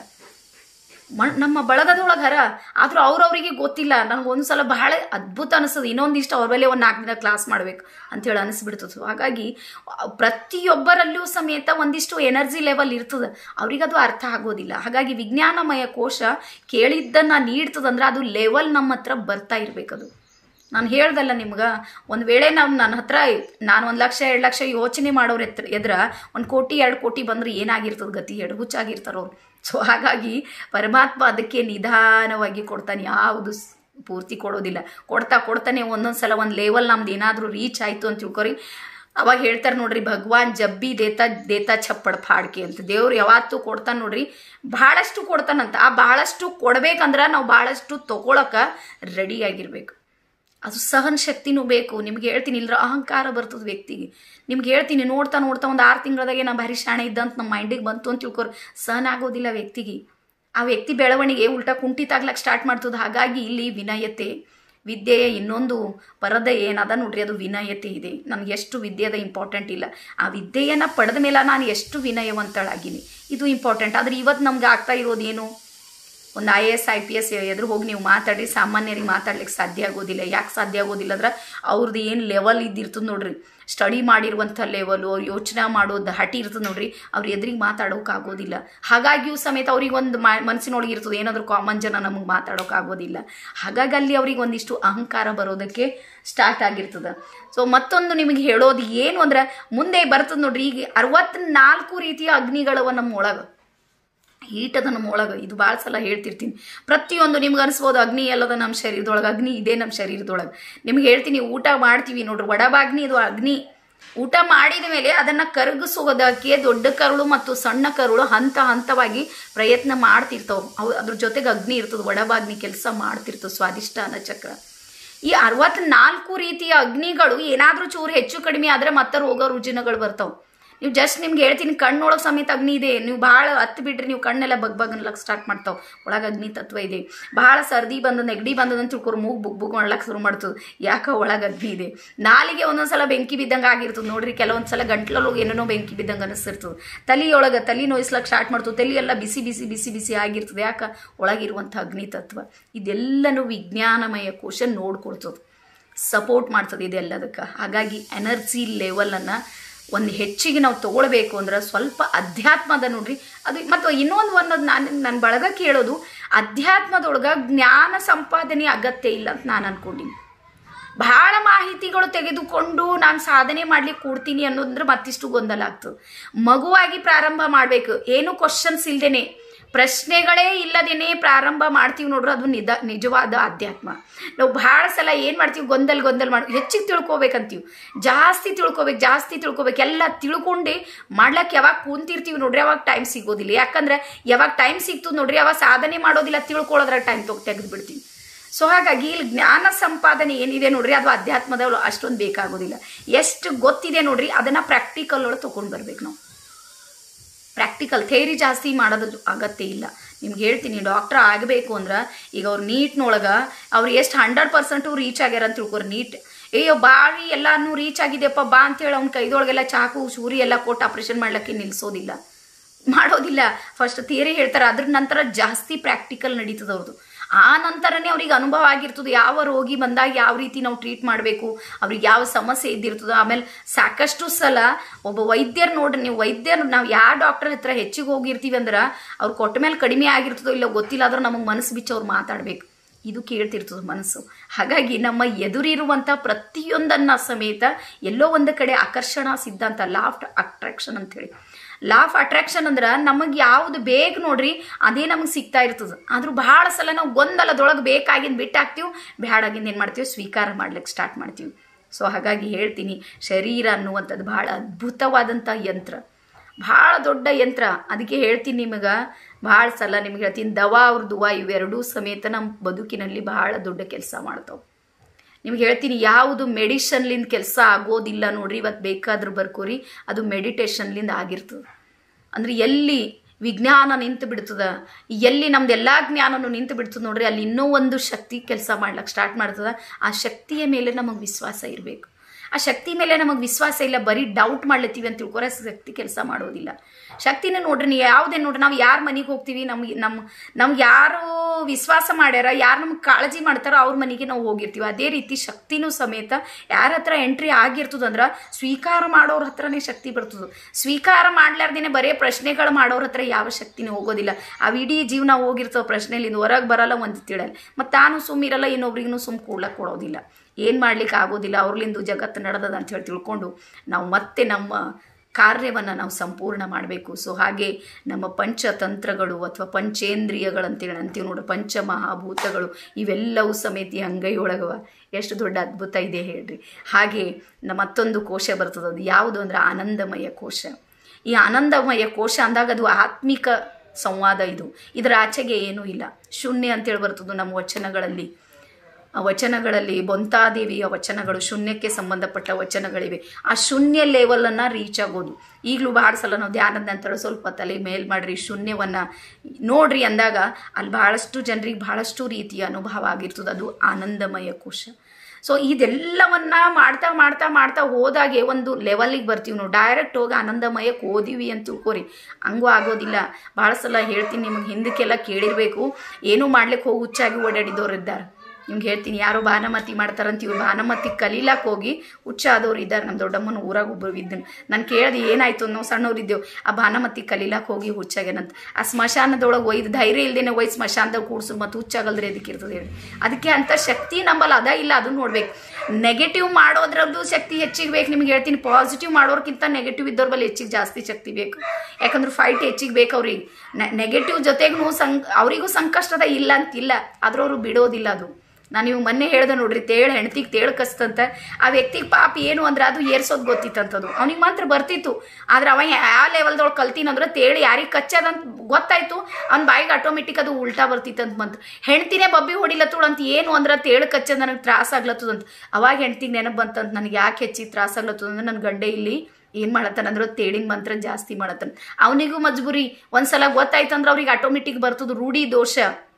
ಮ ನಮ್ಮ ಬಳಗದೊಳಗೆ ಹರ ಆದ್ರೂ ಅವ್ರವ್ರಿಗೆ ಗೊತ್ತಿಲ್ಲ ನನಗೆ ಒಂದು ಸಲ ಬಹಳ ಅದ್ಭುತ ಅನಿಸ್ತದೆ ಇನ್ನೊಂದಿಷ್ಟು ಅವ್ರ ಮೇಲೆ ಒಂದು ನಾಲ್ಕು ದಿನ ಕ್ಲಾಸ್ ಮಾಡ್ಬೇಕು ಅಂತೇಳಿ ಅನಿಸ್ಬಿಡ್ತದೆ ಸೊ ಹಾಗಾಗಿ ಪ್ರತಿಯೊಬ್ಬರಲ್ಲೂ ಸಮೇತ ಒಂದಿಷ್ಟು ಎನರ್ಜಿ ಲೆವೆಲ್ ಇರ್ತದೆ ಅವ್ರಿಗೆ ಅದು ಅರ್ಥ ಆಗೋದಿಲ್ಲ ಹಾಗಾಗಿ ವಿಜ್ಞಾನಮಯ ಕೋಶ ಕೇಳಿದ್ದನ್ನು ನೀಡ್ತದಂದ್ರೆ ಅದು ಲೆವೆಲ್ ನಮ್ಮ ಹತ್ರ ಬರ್ತಾ ಇರಬೇಕದು ನಾನು ಹೇಳ್ದಲ್ಲ ನಿಮ್ಗೆ ಒಂದು ವೇಳೆ ನಾವು ನನ್ನ ಹತ್ರ ನಾನು ಒಂದು ಲಕ್ಷ ಎರಡು ಲಕ್ಷ ಯೋಚನೆ ಮಾಡೋರು ಎತ್ರ ಎದ್ರ ಒಂದು ಕೋಟಿ ಎರಡು ಕೋಟಿ ಬಂದ್ರೆ ಏನಾಗಿರ್ತದೆ ಗತಿ ಎರಡು ಹುಚ್ಚಾಗಿರ್ತಾರೆ ಅವ್ರು ಸೊ ಹಾಗಾಗಿ ಪರಮಾತ್ಮ ಅದಕ್ಕೆ ನಿಧಾನವಾಗಿ ಕೊಡ್ತಾನೆ ಯಾವುದು ಸ್- ಪೂರ್ತಿ ಕೊಡೋದಿಲ್ಲ ಕೊಡ್ತಾ ಕೊಡ್ತಾನೆ ಒಂದೊಂದು ಸಲ ಒಂದು ಲೆವೆಲ್ ನಮ್ದು ಏನಾದರೂ ರೀಚ್ ಆಯಿತು ಅಂತ ತಿಳ್ಕೊರಿ ಅವಾಗ ಹೇಳ್ತಾರೆ ನೋಡ್ರಿ ಭಗವಾನ್ ಜಬ್ಬಿ ದೇತಾ ದೇತಾ ಚಪ್ಪಡ್ ಫಾಡ್ಕೆ ಅಂತ ದೇವ್ರು ಯಾವತ್ತೂ ಕೊಡ್ತಾನೆ ನೋಡ್ರಿ ಬಹಳಷ್ಟು ಕೊಡ್ತಾನಂತ ಆ ಬಹಳಷ್ಟು ಕೊಡ್ಬೇಕಂದ್ರೆ ನಾವು ಬಹಳಷ್ಟು ತಗೊಳಕ ರೆಡಿ ಆಗಿರ್ಬೇಕು ಅದು ಸಹನ ಶಕ್ತಿನೂ ಬೇಕು ನಿಮ್ಗೆ ಹೇಳ್ತೀನಿ ಇಲ್ಲರ ಅಹಂಕಾರ ಬರ್ತದೆ ವ್ಯಕ್ತಿಗೆ ನಿಮ್ಗೆ ಹೇಳ್ತೀನಿ ನೋಡ್ತಾ ನೋಡ್ತಾ ಒಂದು ಆರು ತಿಂಗಳದಾಗೆ ನಾ ಭಾರಿ ಶಾಣೆ ಇದ್ದಂತ ನಮ್ಮ ಮೈಂಡಿಗೆ ಬಂತು ಅಂತ ತಿಳ್ಕೊರಿ ಸಹನ ಆಗೋದಿಲ್ಲ ವ್ಯಕ್ತಿಗೆ ಆ ವ್ಯಕ್ತಿ ಬೆಳವಣಿಗೆ ಉಲ್ಟಾ ಕುಂಠಿತಾಗ್ಲಕ್ಕೆ ಸ್ಟಾರ್ಟ್ ಮಾಡ್ತದೆ ಹಾಗಾಗಿ ಇಲ್ಲಿ ವಿನಯತೆ ವಿದ್ಯೆಯ ಇನ್ನೊಂದು ಪರದ ಏನದ ನೋಡ್ರಿ ಅದು ವಿನಯತೆ ಇದೆ ನನಗೆ ಎಷ್ಟು ವಿದ್ಯೆದ ಇಂಪಾರ್ಟೆಂಟ್ ಇಲ್ಲ ಆ ವಿದ್ಯೆಯನ್ನು ಪಡೆದ ಮೇಲೆ ನಾನು ಎಷ್ಟು ವಿನಯವಂತಳಾಗಿನಿ ಇದು ಇಂಪಾರ್ಟೆಂಟ್ ಆದರೆ ಇವತ್ತು ನಮ್ಗೆ ಆಗ್ತಾ ಇರೋದೇನು ಒಂದು I A S I P S ಎದುರು ಹೋಗಿ ನೀವು ಮಾತಾಡಿ ಸಾಮಾನ್ಯರಿಗೆ ಮಾತಾಡ್ಲಿಕ್ಕೆ ಸಾಧ್ಯ ಆಗೋದಿಲ್ಲ ಯಾಕೆ ಸಾಧ್ಯ ಆಗೋದಿಲ್ಲ ಅಂದ್ರೆ ಅವ್ರದ್ದು ಏನು ಲೆವೆಲ್ ಇದ್ದಿರ್ತದೆ ನೋಡ್ರಿ ಸ್ಟಡಿ ಮಾಡಿರುವಂಥ ಲೆವೆಲು ಅವ್ರು ಯೋಚನೆ ಮಾಡೋದು ಹಟಿ ಇರ್ತದೆ ನೋಡ್ರಿ ಅವ್ರ ಎದುರಿಗೆ ಮಾತಾಡೋಕ್ಕಾಗೋದಿಲ್ಲ ಹಾಗಾಗಿಯೂ ಸಮೇತ ಅವ್ರಿಗೆ ಒಂದು ಮನಸ್ಸಿನೊಳಗೆ ಇರ್ತದೆ ಏನಾದರೂ ಕಾಮನ್ ಜನ ನಮಗೆ ಮಾತಾಡೋಕ್ಕಾಗೋದಿಲ್ಲ ಹಾಗಾಗಿ ಅಲ್ಲಿ ಅವ್ರಿಗೆ ಒಂದಿಷ್ಟು ಅಹಂಕಾರ ಬರೋದಕ್ಕೆ ಸ್ಟಾರ್ಟ್ ಆಗಿರ್ತದೆ ಸೊ ಮತ್ತೊಂದು ನಿಮಗೆ ಹೇಳೋದು ಏನು ಅಂದ್ರೆ ಮುಂದೆ ಬರ್ತದೆ ನೋಡ್ರಿ ಈಗ ಅರವತ್ನಾಲ್ಕು ರೀತಿಯ ಅಗ್ನಿಗಳವ ನಮ್ಮ ಒಳಗೆ ಹೀಟದ ನಮ್ಮ ಒಳಗೆ ಇದು ಭಾಳ ಸಲ ಹೇಳ್ತಿರ್ತೀನಿ ಪ್ರತಿಯೊಂದು ನಿಮ್ಗೆ ಅನಿಸ್ಬೋದು ಅಗ್ನಿ ಎಲ್ಲದ ನಮ್ಮ ಶರೀರದೊಳಗೆ ಅಗ್ನಿ ಇದೆ ನಮ್ಮ ಶರೀರದೊಳಗೆ ನಿಮ್ಗೆ ಹೇಳ್ತೀನಿ ಊಟ ಮಾಡ್ತೀವಿ ನೋಡ್ರಿ ಒಡಬಾಗ್ನಿ ಇದು ಅಗ್ನಿ ಊಟ ಮಾಡಿದ ಮೇಲೆ ಅದನ್ನು ಕರಗಿಸೋದಕ್ಕೆ ದೊಡ್ಡ ಕರುಳು ಮತ್ತು ಸಣ್ಣ ಕರುಳು ಹಂತ ಹಂತವಾಗಿ ಪ್ರಯತ್ನ ಮಾಡ್ತಿರ್ತಾವೆ ಅವು ಅದ್ರ ಜೊತೆಗೆ ಅಗ್ನಿ ಇರ್ತದೆ ಒಡಬಾಗ್ನಿ ಕೆಲಸ ಮಾಡ್ತಿರ್ತವೆ ಸ್ವಾದಿಷ್ಟಾನ ಚಕ್ರ ಈ ಅರವತ್ನಾಲ್ಕು ರೀತಿಯ ಅಗ್ನಿಗಳು ಏನಾದರೂ ಚೂರು ಹೆಚ್ಚು ಕಡಿಮೆ ಆದರೆ ಮತ್ತೆ ರೋಗ ರುಜಿನಗಳು ಬರ್ತಾವೆ ನೀವು ಜಸ್ಟ್ ನಿಮ್ಗೆ ಹೇಳ್ತೀನಿ ಕಣ್ಣೊಳಗೆ ಸಮೇತ ಅಗ್ನಿ ಇದೆ ನೀವು ಭಾಳ ಹತ್ತು ಬಿಟ್ರಿ ನೀವು ಕಣ್ಣೆಲ್ಲ ಬಗ್ ಬಗ್ ಅನ್ಲಕ್ಕೆ ಸ್ಟಾರ್ಟ್ ಮಾಡ್ತಾವೆ ಒಳಗೆ ಅಗ್ನಿ ತತ್ವ ಇದೆ ಭಾಳ ಸರ್ದಿ ಬಂದ ನೆಗಡಿ ಬಂದದ ಅಂತ ತಿಳ್ಕೊರು ಮೂಗು ಬುಗ್ ಬುಗ್ ಮಾಡ್ಲಕ್ಕೆ ಶುರು ಮಾಡ್ತದೆ ಯಾಕೆ ಒಳಗೆ ಅಗ್ನಿ ಇದೆ ನಾಲಿಗೆ ಒಂದೊಂದು ಸಲ ಬೆಂಕಿ ಬಿದ್ದಂಗೆ ಆಗಿರ್ತದೆ ನೋಡ್ರಿ ಕೆಲವೊಂದು ಸಲ ಗಂಟ್ಲಲ್ಲಿ ಏನೇನೋ ಬೆಂಕಿ ಬಿದ್ದಂಗೆ ಅನಿಸ್ತಿರ್ತದೆ ತಲೆಯೊಳಗೆ ತಲೆ ನೋಯಿಸ್ಲಕ್ಕೆ ಸ್ಟಾರ್ಟ್ ಮಾಡ್ತದೆ ತಲೆ ಎಲ್ಲ ಬಿಸಿ ಬಿಸಿ ಬಿಸಿ ಬಿಸಿ ಆಗಿರ್ತದೆ ಯಾಕೆ ಒಳಗಿರುವಂಥ ಅಗ್ನಿ ತತ್ವ ಇದೆಲ್ಲನೂ ವಿಜ್ಞಾನಮಯ ಕೋಶ ನೋಡ್ಕೊಳ್ತದೆ ಸಪೋರ್ಟ್ ಮಾಡ್ತದೆ ಇದೆಲ್ಲದಕ್ಕೆ ಹಾಗಾಗಿ ಎನರ್ಜಿ ಲೆವೆಲನ್ನು ಒಂದು ಹೆಚ್ಚಿಗೆ ನಾವು ತಗೊಳ್ಬೇಕು ಅಂದ್ರೆ ಸ್ವಲ್ಪ ಅಧ್ಯಾತ್ಮದ ನೋಡ್ರಿ ಅದು ಮತ್ತು ಇನ್ನೊಂದು ಒಂದು ನಾನು ನನ್ನ ಬಳಗ ಕೇಳೋದು ಅಧ್ಯಾತ್ಮದೊಳಗೆ ಜ್ಞಾನ ಸಂಪಾದನೆ ಅಗತ್ಯ ಇಲ್ಲ ಅಂತ ನಾನು ಅನ್ಕೊಂಡಿನಿ ಬಹಳ ಮಾಹಿತಿಗಳು ತೆಗೆದುಕೊಂಡು ನಾನು ಸಾಧನೆ ಮಾಡ್ಲಿಕ್ಕೆ ಕೂಡ್ತೀನಿ ಅನ್ನೋದಂದ್ರೆ ಮತ್ತಿಷ್ಟು ಗೊಂದಲ ಆಗ್ತದೆ ಮಗುವಾಗಿ ಪ್ರಾರಂಭ ಮಾಡಬೇಕು ಏನು ಕ್ವಶನ್ಸ್ ಇಲ್ದೇನೆ ಪ್ರಶ್ನೆಗಳೇ ಇಲ್ಲದೇನೆ ಪ್ರಾರಂಭ ಮಾಡ್ತೀವಿ ನೋಡ್ರಿ ಅದು ನಿದ ನಿಜವಾದ ಅಧ್ಯಾತ್ಮ ನಾವು ಭಾಳ ಸಲ ಏನು ಮಾಡ್ತೀವಿ ಗೊಂದಲ್ ಗೊಂದಲ್ ಮಾಡಿ ಹೆಚ್ಚಿಗೆ ತಿಳ್ಕೊಬೇಕಂತೀವಿ ಜಾಸ್ತಿ ತಿಳ್ಕೊಬೇಕು ಜಾಸ್ತಿ ತಿಳ್ಕೊಬೇಕು ಎಲ್ಲ ತಿಳ್ಕೊಂಡೆ ಮಾಡ್ಲಕ್ಕೆ ಯಾವಾಗ ಕುಂತಿರ್ತೀವಿ ನೋಡ್ರಿ ಅವಾಗ ಟೈಮ್ ಸಿಗೋದಿಲ್ಲ ಯಾಕಂದ್ರೆ ಯಾವಾಗ ಟೈಮ್ ಸಿಗ್ತದೆ ನೋಡ್ರಿ ಅವಾಗ ಸಾಧನೆ ಮಾಡೋದಿಲ್ಲ ತಿಳ್ಕೊಳ್ಳೋದ್ರಾಗ ಟೈಮ್ ತೆಗೆದು ಬಿಡ್ತೀವಿ ಸೊ ಹಾಗಾಗಿ ಇಲ್ಲಿ ಜ್ಞಾನ ಸಂಪಾದನೆ ಏನಿದೆ ನೋಡ್ರಿ ಅದು ಅಧ್ಯಾತ್ಮದ ಅಷ್ಟೊಂದು ಬೇಕಾಗೋದಿಲ್ಲ ಎಷ್ಟು ಗೊತ್ತಿದೆ ನೋಡ್ರಿ ಅದನ್ನ ಪ್ರಾಕ್ಟಿಕಲ್ ಒಳಗೆ ತೊಗೊಂಡು ಬರ್ಬೇಕು ನಾವು ಪ್ರಾಕ್ಟಿಕಲ್ ಥೇರಿ ಜಾಸ್ತಿ ಮಾಡೋದು ಅಗತ್ಯ ಇಲ್ಲ ನಿಮ್ಗೆ ಹೇಳ್ತೀನಿ ಡಾಕ್ಟರ್ ಆಗಬೇಕು ಅಂದ್ರೆ ಈಗ ಅವ್ರು ನೀಟ್ನೊಳಗೆ ಅವ್ರು ಎಷ್ಟು ಹಂಡ್ರೆಡ್ ಪರ್ಸೆಂಟು ರೀಚ್ ಆಗ್ಯಾರ ಅಂತ ತಿಳ್ಕೊರಿ ನೀಟ್ ಅಯ್ಯೋ ಬಾವಿ ಎಲ್ಲಾನು ರೀಚ್ ಆಗಿದೆಯಪ್ಪ ಬಾ ಅಂತೇಳಿ ಅವ್ನ ಕೈದೊಳಗೆಲ್ಲ ಚಾಕು ಸೂರಿ ಎಲ್ಲ ಕೊಟ್ಟು ಆಪ್ರೇಷನ್ ಮಾಡ್ಲಿಕ್ಕೆ ನಿಲ್ಲಿಸೋದಿಲ್ಲ ಮಾಡೋದಿಲ್ಲ ಫಸ್ಟ್ ಥಿಯರಿ ಹೇಳ್ತಾರೆ ಅದ್ರ ನಂತರ ಜಾಸ್ತಿ ಪ್ರಾಕ್ಟಿಕಲ್ ನಡೀತದೆ ಅವ್ರದ್ದು ಆ ನಂತರನೇ ಅವ್ರಿಗೆ ಅನುಭವ ಆಗಿರ್ತದೆ ಯಾವ ರೋಗಿ ಬಂದಾಗ ಯಾವ ರೀತಿ ನಾವು ಟ್ರೀಟ್ ಮಾಡಬೇಕು ಅವ್ರಿಗೆ ಯಾವ ಸಮಸ್ಯೆ ಇದ್ದಿರ್ತದೋ ಆಮೇಲೆ ಸಾಕಷ್ಟು ಸಲ ಒಬ್ಬ ವೈದ್ಯರು ನೋಡ್ರಿ ನೀವು ವೈದ್ಯರು ನಾವು ಯಾವ ಡಾಕ್ಟರ್ ಹತ್ರ ಹೆಚ್ಚಿಗೆ ಹೋಗಿರ್ತೀವಿ ಅಂದ್ರೆ ಅವ್ರು ಕೊಟ್ಟ ಮೇಲೆ ಕಡಿಮೆ ಆಗಿರ್ತದೋ ಇಲ್ಲ ಗೊತ್ತಿಲ್ಲ ಆದ್ರೆ ನಮಗೆ ಮನಸ್ಸು ಬಿಚ್ಚಿ ಅವ್ರು ಮಾತಾಡ್ಬೇಕು ಇದು ಕೇಳ್ತಿರ್ತದೆ ಮನಸ್ಸು ಹಾಗಾಗಿ ನಮ್ಮ ಎದುರಿರುವಂಥ ಪ್ರತಿಯೊಂದನ್ನ ಸಮೇತ ಎಲ್ಲೋ ಒಂದು ಕಡೆ ಆಕರ್ಷಣಾ ಸಿದ್ಧಾಂತ ಲಾ ಆಫ್ ಅಟ್ರಾಕ್ಷನ್ ಅಂತೇಳಿ ಲಾ ಆಫ್ ಅಟ್ರಾಕ್ಷನ್ ಅಂದ್ರೆ ನಮಗೆ ಯಾವುದು ಬೇಕು ನೋಡ್ರಿ ಅದೇ ನಮಗೆ ಸಿಗ್ತಾ ಇರ್ತದೆ ಆದ್ರೂ ಬಹಳ ಸಲ ನಾವು ಗೊಂದಲದೊಳಗೆ ಬೇಕಾಗಿದ್ದು ಬಿಟ್ಟಾಕ್ತೀವಿ ಬ್ಯಾಡಾಗಿಂದ ಏನು ಮಾಡ್ತೀವಿ ಸ್ವೀಕಾರ ಮಾಡ್ಲಿಕ್ಕೆ ಸ್ಟಾರ್ಟ್ ಮಾಡ್ತೀವಿ ಸೊ ಹಾಗಾಗಿ ಹೇಳ್ತೀನಿ ಶರೀರ ಅನ್ನುವಂಥದ್ದು ಬಹಳ ಅದ್ಭುತವಾದಂಥ ಯಂತ್ರ ಭಾಳ ದೊಡ್ಡ ಯಂತ್ರ ಅದಕ್ಕೆ ಹೇಳ್ತೀನಿ ನಿಮಗೆ ಭಾಳ ಸಲ ನಿಮ್ಗೆ ಹೇಳ್ತೀನಿ ದವಾ ಅವ್ರ ದುವಾ ಇವೆರಡೂ ಸಮೇತ ನಮ್ಮ ಬದುಕಿನಲ್ಲಿ ಬಹಳ ದೊಡ್ಡ ಕೆಲಸ ಮಾಡ್ತಾವೆ ನಿಮ್ಗೆ ಹೇಳ್ತೀನಿ ಯಾವುದು ಮೆಡಿಷನ್ಲಿಂದ ಕೆಲಸ ಆಗೋದಿಲ್ಲ ನೋಡ್ರಿ ಇವತ್ತು ಬೇಕಾದ್ರೂ ಬರ್ಕೋರಿ ಅದು ಮೆಡಿಟೇಷನ್ಲಿಂದ ಆಗಿರ್ತದೆ ಅಂದ್ರೆ ಎಲ್ಲಿ ವಿಜ್ಞಾನ ನಿಂತು ಬಿಡ್ತದ ಎಲ್ಲಿ ನಮ್ದು ಎಲ್ಲ ಜ್ಞಾನನು ನಿಂತು ಬಿಡ್ತದೆ ನೋಡ್ರಿ ಅಲ್ಲಿ ಇನ್ನೂ ಒಂದು ಶಕ್ತಿ ಕೆಲಸ ಮಾಡ್ಲಿಕ್ಕೆ ಸ್ಟಾರ್ಟ್ ಮಾಡ್ತದ ಆ ಶಕ್ತಿಯ ಮೇಲೆ ನಮಗೆ ವಿಶ್ವಾಸ ಇರಬೇಕು ಆ ಶಕ್ತಿ ಮೇಲೆ ನಮಗೆ ವಿಶ್ವಾಸ ಇಲ್ಲ ಬರೀ ಡೌಟ್ ಮಾಡ್ಲತ್ತೀವಿ ಅಂತ ತಿಳ್ಕೊರೆ ಶಕ್ತಿ ಕೆಲಸ ಮಾಡೋದಿಲ್ಲ ಶಕ್ತಿನ ನೋಡ್ರಿ ನೀವು ಯಾವುದೇ ನೋಡ್ರಿ ನಾವು ಯಾರ ಮನೆಗೆ ಹೋಗ್ತೀವಿ ನಮ್ಗೆ ನಮ್ಮ ನಮ್ಗೆ ಯಾರು ವಿಶ್ವಾಸ ಮಾಡ್ಯಾರ ಯಾರು ನಮ್ಗೆ ಕಾಳಜಿ ಮಾಡ್ತಾರೋ ಅವ್ರ ಮನೆಗೆ ನಾವು ಹೋಗಿರ್ತೀವಿ ಅದೇ ರೀತಿ ಶಕ್ತಿನೂ ಸಮೇತ ಯಾರ ಹತ್ರ ಎಂಟ್ರಿ ಆಗಿರ್ತದಂದ್ರೆ ಸ್ವೀಕಾರ ಮಾಡೋರ ಹತ್ರನೇ ಶಕ್ತಿ ಬರ್ತದೆ ಸ್ವೀಕಾರ ಮಾಡ್ಲಾರ್ದೇನೆ ಬರೀ ಪ್ರಶ್ನೆಗಳು ಮಾಡೋರ ಹತ್ರ ಯಾವ ಶಕ್ತಿನೂ ಹೋಗೋದಿಲ್ಲ ಅವು ಇಡೀ ಜೀವನ ಹೋಗಿರ್ತಾವ ಪ್ರಶ್ನೆಲಿಂದ ಹೊರಗೆ ಬರಲ್ಲ ಒಂದು ತಿಳಲ್ಲ ಮತ್ತು ತಾನು ಸುಮ್ಮಿರಲ್ಲ ಇನ್ನೊಬ್ರಿಗೂ ಸುಮ್ ಕೂಡ್ಲಕ್ಕೆ ಕೊಡೋದಿಲ್ಲ ಏನು ಮಾಡ್ಲಿಕ್ಕೆ ಆಗೋದಿಲ್ಲ ಅವ್ರಲಿಂದ ಜಗತ್ತು ನಡೆದದ ಅಂತ ಹೇಳಿ ತಿಳ್ಕೊಂಡು ನಾವು ಮತ್ತೆ ನಮ್ಮ ಕಾರ್ಯವನ್ನು ನಾವು ಸಂಪೂರ್ಣ ಮಾಡಬೇಕು ಸೊ ಹಾಗೆ ನಮ್ಮ ಪಂಚತಂತ್ರಗಳು ಅಥವಾ ಪಂಚೇಂದ್ರಿಯಗಳಂತೇಳಿ ಅಂತೀವಿ ನೋಡ್ರಿ ಪಂಚಮಹಾಭೂತಗಳು ಇವೆಲ್ಲವೂ ಸಮೇತ ಈ ಅಂಗೈಯೊಳಗವ ಎಷ್ಟು ದೊಡ್ಡ ಅದ್ಭುತ ಇದೆ ಹೇಳ್ರಿ ಹಾಗೆ ನಮ್ಮ ಮತ್ತೊಂದು ಕೋಶ ಬರ್ತದೆ ಅದು ಯಾವುದು ಅಂದ್ರೆ ಆನಂದಮಯ ಕೋಶ ಈ ಆನಂದಮಯ ಕೋಶ ಅಂದಾಗ ಅದು ಆತ್ಮಿಕ ಸಂವಾದ ಇದು ಇದರ ಆಚೆಗೆ ಏನೂ ಇಲ್ಲ ಶೂನ್ಯ ಅಂತೇಳಿ ಬರ್ತದೆ ನಮ್ಮ ವಚನಗಳಲ್ಲಿ ಆ ವಚನಗಳಲ್ಲಿ ಬೊಂತಾದೇವಿಯ ವಚನಗಳು ಶೂನ್ಯಕ್ಕೆ ಸಂಬಂಧಪಟ್ಟ ವಚನಗಳಿವೆ ಆ ಶೂನ್ಯ ಲೆವೆಲನ್ನು ರೀಚ್ ಆಗೋದು ಈಗಲೂ ಭಾಳ ಸಲ ನಾವು ಧ್ಯಾನದ ನಂತರ ಸ್ವಲ್ಪ ತಲೆ ಮೇಲ್ ಮಾಡ್ರಿ ಶೂನ್ಯವನ್ನು ನೋಡ್ರಿ ಅಂದಾಗ ಅಲ್ಲಿ ಭಾಳಷ್ಟು ಜನರಿಗೆ ಭಾಳಷ್ಟು ರೀತಿಯ ಅನುಭವ ಆಗಿರ್ತದೆ ಅದು ಆನಂದಮಯ ಕೋಶ ಸೊ ಇದೆಲ್ಲವನ್ನ ಮಾಡ್ತಾ ಮಾಡ್ತಾ ಮಾಡ್ತಾ ಹೋದಾಗೆ ಒಂದು ಲೆವೆಲಿಗೆ ಬರ್ತೀವಿ ನಾವು ಡೈರೆಕ್ಟ್ ಹೋಗಿ ಆನಂದಮಯಕ್ಕೆ ಓದಿವಿ ಅಂತ ತಿಳ್ಕೊರಿ ಹಂಗೂ ಆಗೋದಿಲ್ಲ ಭಾಳ ಸಲ ಹೇಳ್ತೀನಿ ನಿಮಗೆ ಹಿಂದಕ್ಕೆಲ್ಲ ಕೇಳಿರಬೇಕು ಏನೂ ಮಾಡ್ಲಿಕ್ಕೆ ಹೋಗಿ ಹುಚ್ಚಾಗಿ ಓಡಾಡಿದವ್ರು ಇದ್ದಾರೆ ನಿಮ್ಗೆ ಹೇಳ್ತೀನಿ ಯಾರೋ ಭಾನಮತಿ ಮಾಡ್ತಾರಂತ ಇವ್ರು ಭಾನಮತಿ ಕಲೀಲಾಕ್ ಹೋಗಿ ಹುಚ್ಚ ಆದವ್ರು ಇದ್ದಾರೆ ನಮ್ಮ ದೊಡ್ಡಮ್ಮನ ಊರಾಗ ಒಬ್ಬರು ಇದ್ದನು ನಾನು ಕೇಳಿದೆ ಏನಾಯ್ತು ನಾವು ಸಣ್ಣವ್ರಿದ್ದೆವು ಆ ಭಾನಮತಿ ಕಲೀಲಾಕ್ ಹೋಗಿ ಹುಚ್ಚಾಗ್ಯಾನಂತ ಆ ಸ್ಮಶಾನದೊಳಗೆ ಒಯ್ದು ಧೈರ್ಯ ಇಲ್ದೇನೆ ಒಯ್ದು ಸ್ಮಶಾನದಾಗ ಕೂಡ್ಸು ಮತ್ತು ಹುಚ್ಚಾಗಲ್ದ್ರೆ ಅದಕ್ಕೆ ಇರ್ತದೆ ಹೇಳಿ ಅದಕ್ಕೆ ಅಂತ ಶಕ್ತಿ ನಂಬಲ್ಲ ಅದ ಇಲ್ಲ ಅದು ನೋಡ್ಬೇಕು ನೆಗೆಟಿವ್ ಮಾಡೋದ್ರದ್ದು ಶಕ್ತಿ ಹೆಚ್ಚಿಗೆ ಬೇಕು ನಿಮ್ಗೆ ಹೇಳ್ತೀನಿ ಪಾಸಿಟಿವ್ ಮಾಡೋರ್ಕಿಂತ ನೆಗೆಟಿವ್ ಇದ್ದವ್ರ ಬಲ್ಲಿ ಹೆಚ್ಚಿಗೆ ಜಾಸ್ತಿ ಶಕ್ತಿ ಬೇಕು ಯಾಕಂದ್ರೆ ಫೈಟ್ ಹೆಚ್ಚಿಗೆ ಬೇಕು ಅವ್ರಿಗೆ ನೆಗೆಟಿವ್ ಜೊತೆಗೂ ಸಂ ಅವರಿಗೂ ಸಂಕಷ್ಟದ ಇಲ್ಲ ಅಂತಿಲ್ಲ ಆದ್ರೆ ಅವರು ಬಿಡೋದಿಲ್ಲ ಅದು ನಾನು ನೀವು ಮೊನ್ನೆ ಹೇಳ್ದೆ ನೋಡ್ರಿ ತೇಳು ಹೆಣ್ತಿಗೆ ತೇಳು ಕಸ್ತಂತ ಆ ವ್ಯಕ್ತಿಗೆ ಪಾಪ ಏನು ಅಂದ್ರೆ ಅದು ಏರ್ಸೋದು ಗೊತ್ತಿತ್ತಂತದು ಅವ್ನಿಗೆ ಮಾತ್ರ ಬರ್ತಿತ್ತು ಆದ್ರೆ ಅವ ಯಾವ ಲೆವೆಲ್ದೊಳಗೆ ಕಲ್ತೀನಂದ್ರೆ ತೇಳು ಯಾರಿಗೆ ಕಚ್ಚದಂತ ಗೊತ್ತಾಯ್ತು ಅವ್ನ ಬಾಯಿಗೆ ಆಟೋಮೆಟಿಕ್ ಅದು ಉಲ್ಟಾ ಬರ್ತಿತ್ತಂತ ಬಂತು ಹೆಣ್ತಿನೇ ಬಬ್ಬಿ ಹೊಡಿಲತ್ತುಳು ಅಂತ ಏನು ಅಂದ್ರೆ ತೇಳು ಕಚ್ಚ ನನಗೆ ತ್ರಾಸ ಆಗ್ಲತ್ತದಂತ ಅವಾಗ ಹೆಣ್ತಿಗೆ ನೆನಪು ಬಂತಂತ ನನಗೆ ಯಾಕೆ ಹೆಚ್ಚಿಗೆ ತ್ರಾಸ ಆಗ್ಲತ್ತದ ಅಂದ್ರೆ ನನ್ನ ಗಂಡೆ ಇಲ್ಲಿ ಏನು ಮಾಡತ್ತಾನ ಅಂದ್ರೆ ತೇಳಿನ ಮಂತ್ರ ಜಾಸ್ತಿ ಮಾಡತ್ತಾನ ಅವನಿಗೂ ಮಜ್ಬೂರಿ ಒಂದ್ಸಲ ಗೊತ್ತಾಯ್ತಂದ್ರೆ ಅವ್ರಿಗೆ ಆಟೋಮೆಟಿಕ್ ಬರ್ತದ ರೂಢಿ ದೋಷ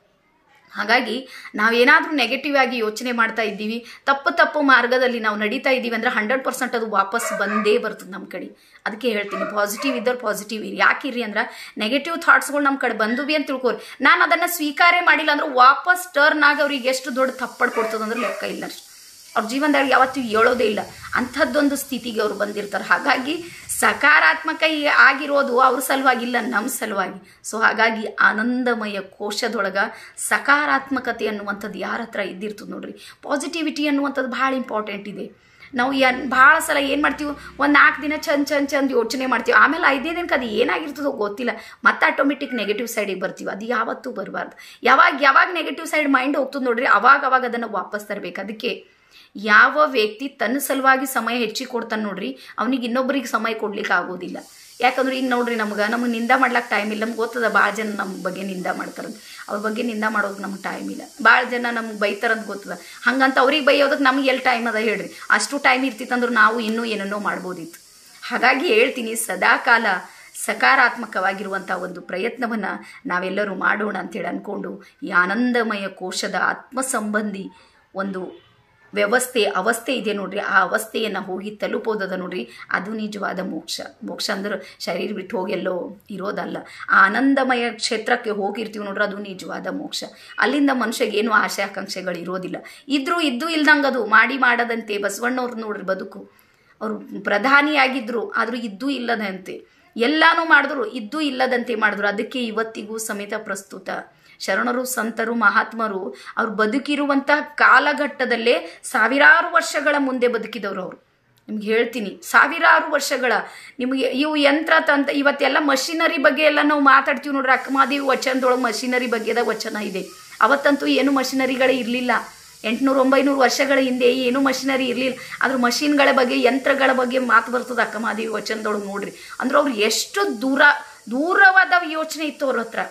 ಹಾಗಾಗಿ ನಾವೇನಾದರೂ ನೆಗೆಟಿವ್ ಆಗಿ ಯೋಚನೆ ಮಾಡ್ತಾ ಇದ್ದೀವಿ ತಪ್ಪು ತಪ್ಪು ಮಾರ್ಗದಲ್ಲಿ ನಾವು ನಡೀತಾ ಇದ್ದೀವಿ ಅಂದ್ರೆ ಹಂಡ್ರೆಡ್ ಪರ್ಸೆಂಟ್ ಅದು ವಾಪಸ್ ಬಂದೇ ಬರ್ತದೆ ನಮ್ಮ ಕಡೆ ಅದಕ್ಕೆ ಹೇಳ್ತೀನಿ ಪಾಸಿಟಿವ್ ಇದ್ದವ್ರು ಪಾಸಿಟಿವ್ ಇರಿ ಯಾಕಿರಿ ಅಂದ್ರೆ ನೆಗೆಟಿವ್ ಥಾಟ್ಸ್ಗಳು ನಮ್ಮ ಕಡೆ ಬಂದುವಿ ಅಂತ ತಿಳ್ಕೊರಿ ನಾನು ಅದನ್ನು ಸ್ವೀಕಾರ ಮಾಡಿಲ್ಲ ಅಂದ್ರೆ ವಾಪಸ್ ಟರ್ನ್ ಆಗಿ ಅವ್ರಿಗೆ ಎಷ್ಟು ದೊಡ್ಡ ಥಪ್ಪಡ್ ಕೊಡ್ತದಂದ್ರೆ ಲೆಕ್ಕ ಇಲ್ಲ ಅವ್ರ ಜೀವನದಾಗ ಯಾವತ್ತೂ ಹೇಳೋದೇ ಇಲ್ಲ ಅಂಥದ್ದೊಂದು ಸ್ಥಿತಿಗೆ ಅವ್ರು ಬಂದಿರ್ತಾರೆ ಹಾಗಾಗಿ ಸಕಾರಾತ್ಮಕ ಈ- ಆಗಿರೋದು ಅವ್ರ ಸಲುವಾಗಿಲ್ಲ ನಮ್ಮ ಸಲುವಾಗಿ ಸೊ ಹಾಗಾಗಿ ಆನಂದಮಯ ಕೋಶದೊಳಗ ಸಕಾರಾತ್ಮಕತೆ ಅನ್ನುವಂಥದ್ದು ಯಾರ ಹತ್ರ ಇದ್ದಿರ್ತದೆ ನೋಡ್ರಿ ಪಾಸಿಟಿವಿಟಿ ಅನ್ನುವಂಥದ್ದು ಭಾಳ ಇಂಪಾರ್ಟೆಂಟ್ ಇದೆ ನಾವು ಏನ್ ಭಾಳ ಸಲ ಏನು ಮಾಡ್ತೀವಿ ಒಂದು ನಾಲ್ಕು ದಿನ ಚಂದ ಚಂದ ಚಂದ ಯೋಚನೆ ಮಾಡ್ತೀವಿ ಆಮೇಲೆ ಐದೇ ದಿನಕ್ಕೆ ಅದು ಏನಾಗಿರ್ತದೋ ಗೊತ್ತಿಲ್ಲ ಮತ್ತೆ ಆಟೋಮೆಟಿಕ್ ನೆಗೆಟಿವ್ ಸೈಡಿಗೆ ಬರ್ತೀವಿ ಅದು ಯಾವತ್ತೂ ಬರಬಾರ್ದು ಯಾವಾಗ ಯಾವಾಗ ನೆಗೆಟಿವ್ ಸೈಡ್ ಮೈಂಡ್ ಹೋಗ್ತದೆ ನೋಡ್ರಿ ಅವಾಗ ಅವಾಗ ಅದನ್ನು ವಾಪಸ್ ತರಬೇಕು ಅದಕ್ಕೆ ಯಾವ ವ್ಯಕ್ತಿ ತನ್ನ ಸಲುವಾಗಿ ಸಮಯ ಹೆಚ್ಚಿಗೆ ಕೊಡ್ತಾನೆ ನೋಡ್ರಿ ಅವನಿಗೆ ಇನ್ನೊಬ್ಬರಿಗೆ ಸಮಯ ಕೊಡ್ಲಿಕ್ಕೆ ಆಗೋದಿಲ್ಲ ಯಾಕಂದ್ರೆ ಈಗ ನೋಡ್ರಿ ನಮ್ಗೆ ನಮಗೆ ನಿಂದ ಮಾಡ್ಲಿಕ್ಕೆ ಟೈಮ್ ಇಲ್ಲ ನಮ್ಗೆ ಗೊತ್ತದ ಭಾಳ ಜನ ನಮ್ಮ ಬಗ್ಗೆ ನಿಂದ ಮಾಡ್ತಾರೆ ಅವ್ರ ಬಗ್ಗೆ ನಿಂದ ಮಾಡೋಕೆ ನಮ್ಗೆ ಟೈಮ್ ಇಲ್ಲ ಭಾಳ ಜನ ನಮ್ಗೆ ಬೈತಾರಂತ ಗೊತ್ತದ ಹಂಗಂತ ಅವ್ರಿಗೆ ಬೈಯೋದಕ್ಕೆ ನಮ್ಗೆ ಎಲ್ಲಿ ಟೈಮ್ ಅದ ಹೇಳ್ರಿ ಅಷ್ಟು ಟೈಮ್ ಇರ್ತಿತ್ತಂದ್ರೆ ನಾವು ಇನ್ನೂ ಏನನ್ನೋ ಮಾಡ್ಬೋದಿತ್ತು ಹಾಗಾಗಿ ಹೇಳ್ತೀನಿ ಸದಾಕಾಲ ಸಕಾರಾತ್ಮಕವಾಗಿರುವಂಥ ಒಂದು ಪ್ರಯತ್ನವನ್ನು ನಾವೆಲ್ಲರೂ ಮಾಡೋಣ ಅಂತೇಳಿ ಅಂದ್ಕೊಂಡು ಈ ಆನಂದಮಯ ಕೋಶದ ಆತ್ಮ ಸಂಬಂಧಿ ಒಂದು ವ್ಯವಸ್ಥೆ ಅವಸ್ಥೆ ಇದೆ ನೋಡ್ರಿ ಆ ಅವಸ್ಥೆಯನ್ನು ಹೋಗಿ ತಲುಪೋದದ ನೋಡ್ರಿ ಅದು ನಿಜವಾದ ಮೋಕ್ಷ ಮೋಕ್ಷ ಅಂದ್ರೆ ಶರೀರ ಬಿಟ್ಟು ಹೋಗಿ ಎಲ್ಲೋ ಇರೋದಲ್ಲ ಆ ಆನಂದಮಯ ಕ್ಷೇತ್ರಕ್ಕೆ ಹೋಗಿರ್ತೀವಿ ನೋಡ್ರಿ ಅದು ನಿಜವಾದ ಮೋಕ್ಷ ಅಲ್ಲಿಂದ ಮನುಷ್ಯಗೆ ಏನು ಆಸೆ ಆಕಾಂಕ್ಷೆಗಳು ಇರೋದಿಲ್ಲ ಇದ್ರೂ ಇದ್ದು ಇಲ್ದಂಗೆ ಅದು ಮಾಡಿ ಮಾಡದಂತೆ ಬಸವಣ್ಣವ್ರು ನೋಡ್ರಿ ಬದುಕು ಅವರು ಪ್ರಧಾನಿಯಾಗಿದ್ದರು ಆದರೂ ಇದ್ದೂ ಇಲ್ಲದಂತೆ ಎಲ್ಲಾನು ಮಾಡಿದ್ರು ಇದ್ದೂ ಇಲ್ಲದಂತೆ ಮಾಡಿದ್ರು ಅದಕ್ಕೆ ಇವತ್ತಿಗೂ ಸಮೇತ ಪ್ರಸ್ತುತ ಶರಣರು ಸಂತರು ಮಹಾತ್ಮರು ಅವ್ರು ಬದುಕಿರುವಂಥ ಕಾಲಘಟ್ಟದಲ್ಲೇ ಸಾವಿರಾರು ವರ್ಷಗಳ ಮುಂದೆ ಬದುಕಿದವರು ಅವರು ನಿಮ್ಗೆ ಹೇಳ್ತೀನಿ ಸಾವಿರಾರು ವರ್ಷಗಳ ನಿಮಗೆ ಇವು ಯಂತ್ರ ತಂತ ಇವತ್ತೆಲ್ಲ ಮಷಿನರಿ ಬಗ್ಗೆ ಎಲ್ಲ ನಾವು ಮಾತಾಡ್ತೀವಿ ನೋಡ್ರಿ ಅಕ್ಕಮಾದೇವಿ ವಚನದೊಳಗೆ ಮಷಿನರಿ ಬಗ್ಗೆದ ವಚನ ಇದೆ ಅವತ್ತಂತೂ ಏನು ಮಷಿನರಿಗಳೇ ಇರಲಿಲ್ಲ ಎಂಟುನೂರು ಒಂಬೈನೂರು ವರ್ಷಗಳ ಹಿಂದೆ ಏನು ಮಷಿನರಿ ಇರಲಿಲ್ಲ ಅದ್ರ ಮಷಿನ್ಗಳ ಬಗ್ಗೆ ಯಂತ್ರಗಳ ಬಗ್ಗೆ ಮಾತು ಬರ್ತದೆ ಅಕ್ಕಮಾದೇವಿ ವಚನದೊಳಗೆ ನೋಡ್ರಿ ಅಂದ್ರೆ ಅವ್ರು ಎಷ್ಟು ದೂರ ದೂರವಾದ ಯೋಚನೆ ಇತ್ತು ಅವ್ರ ಹತ್ರ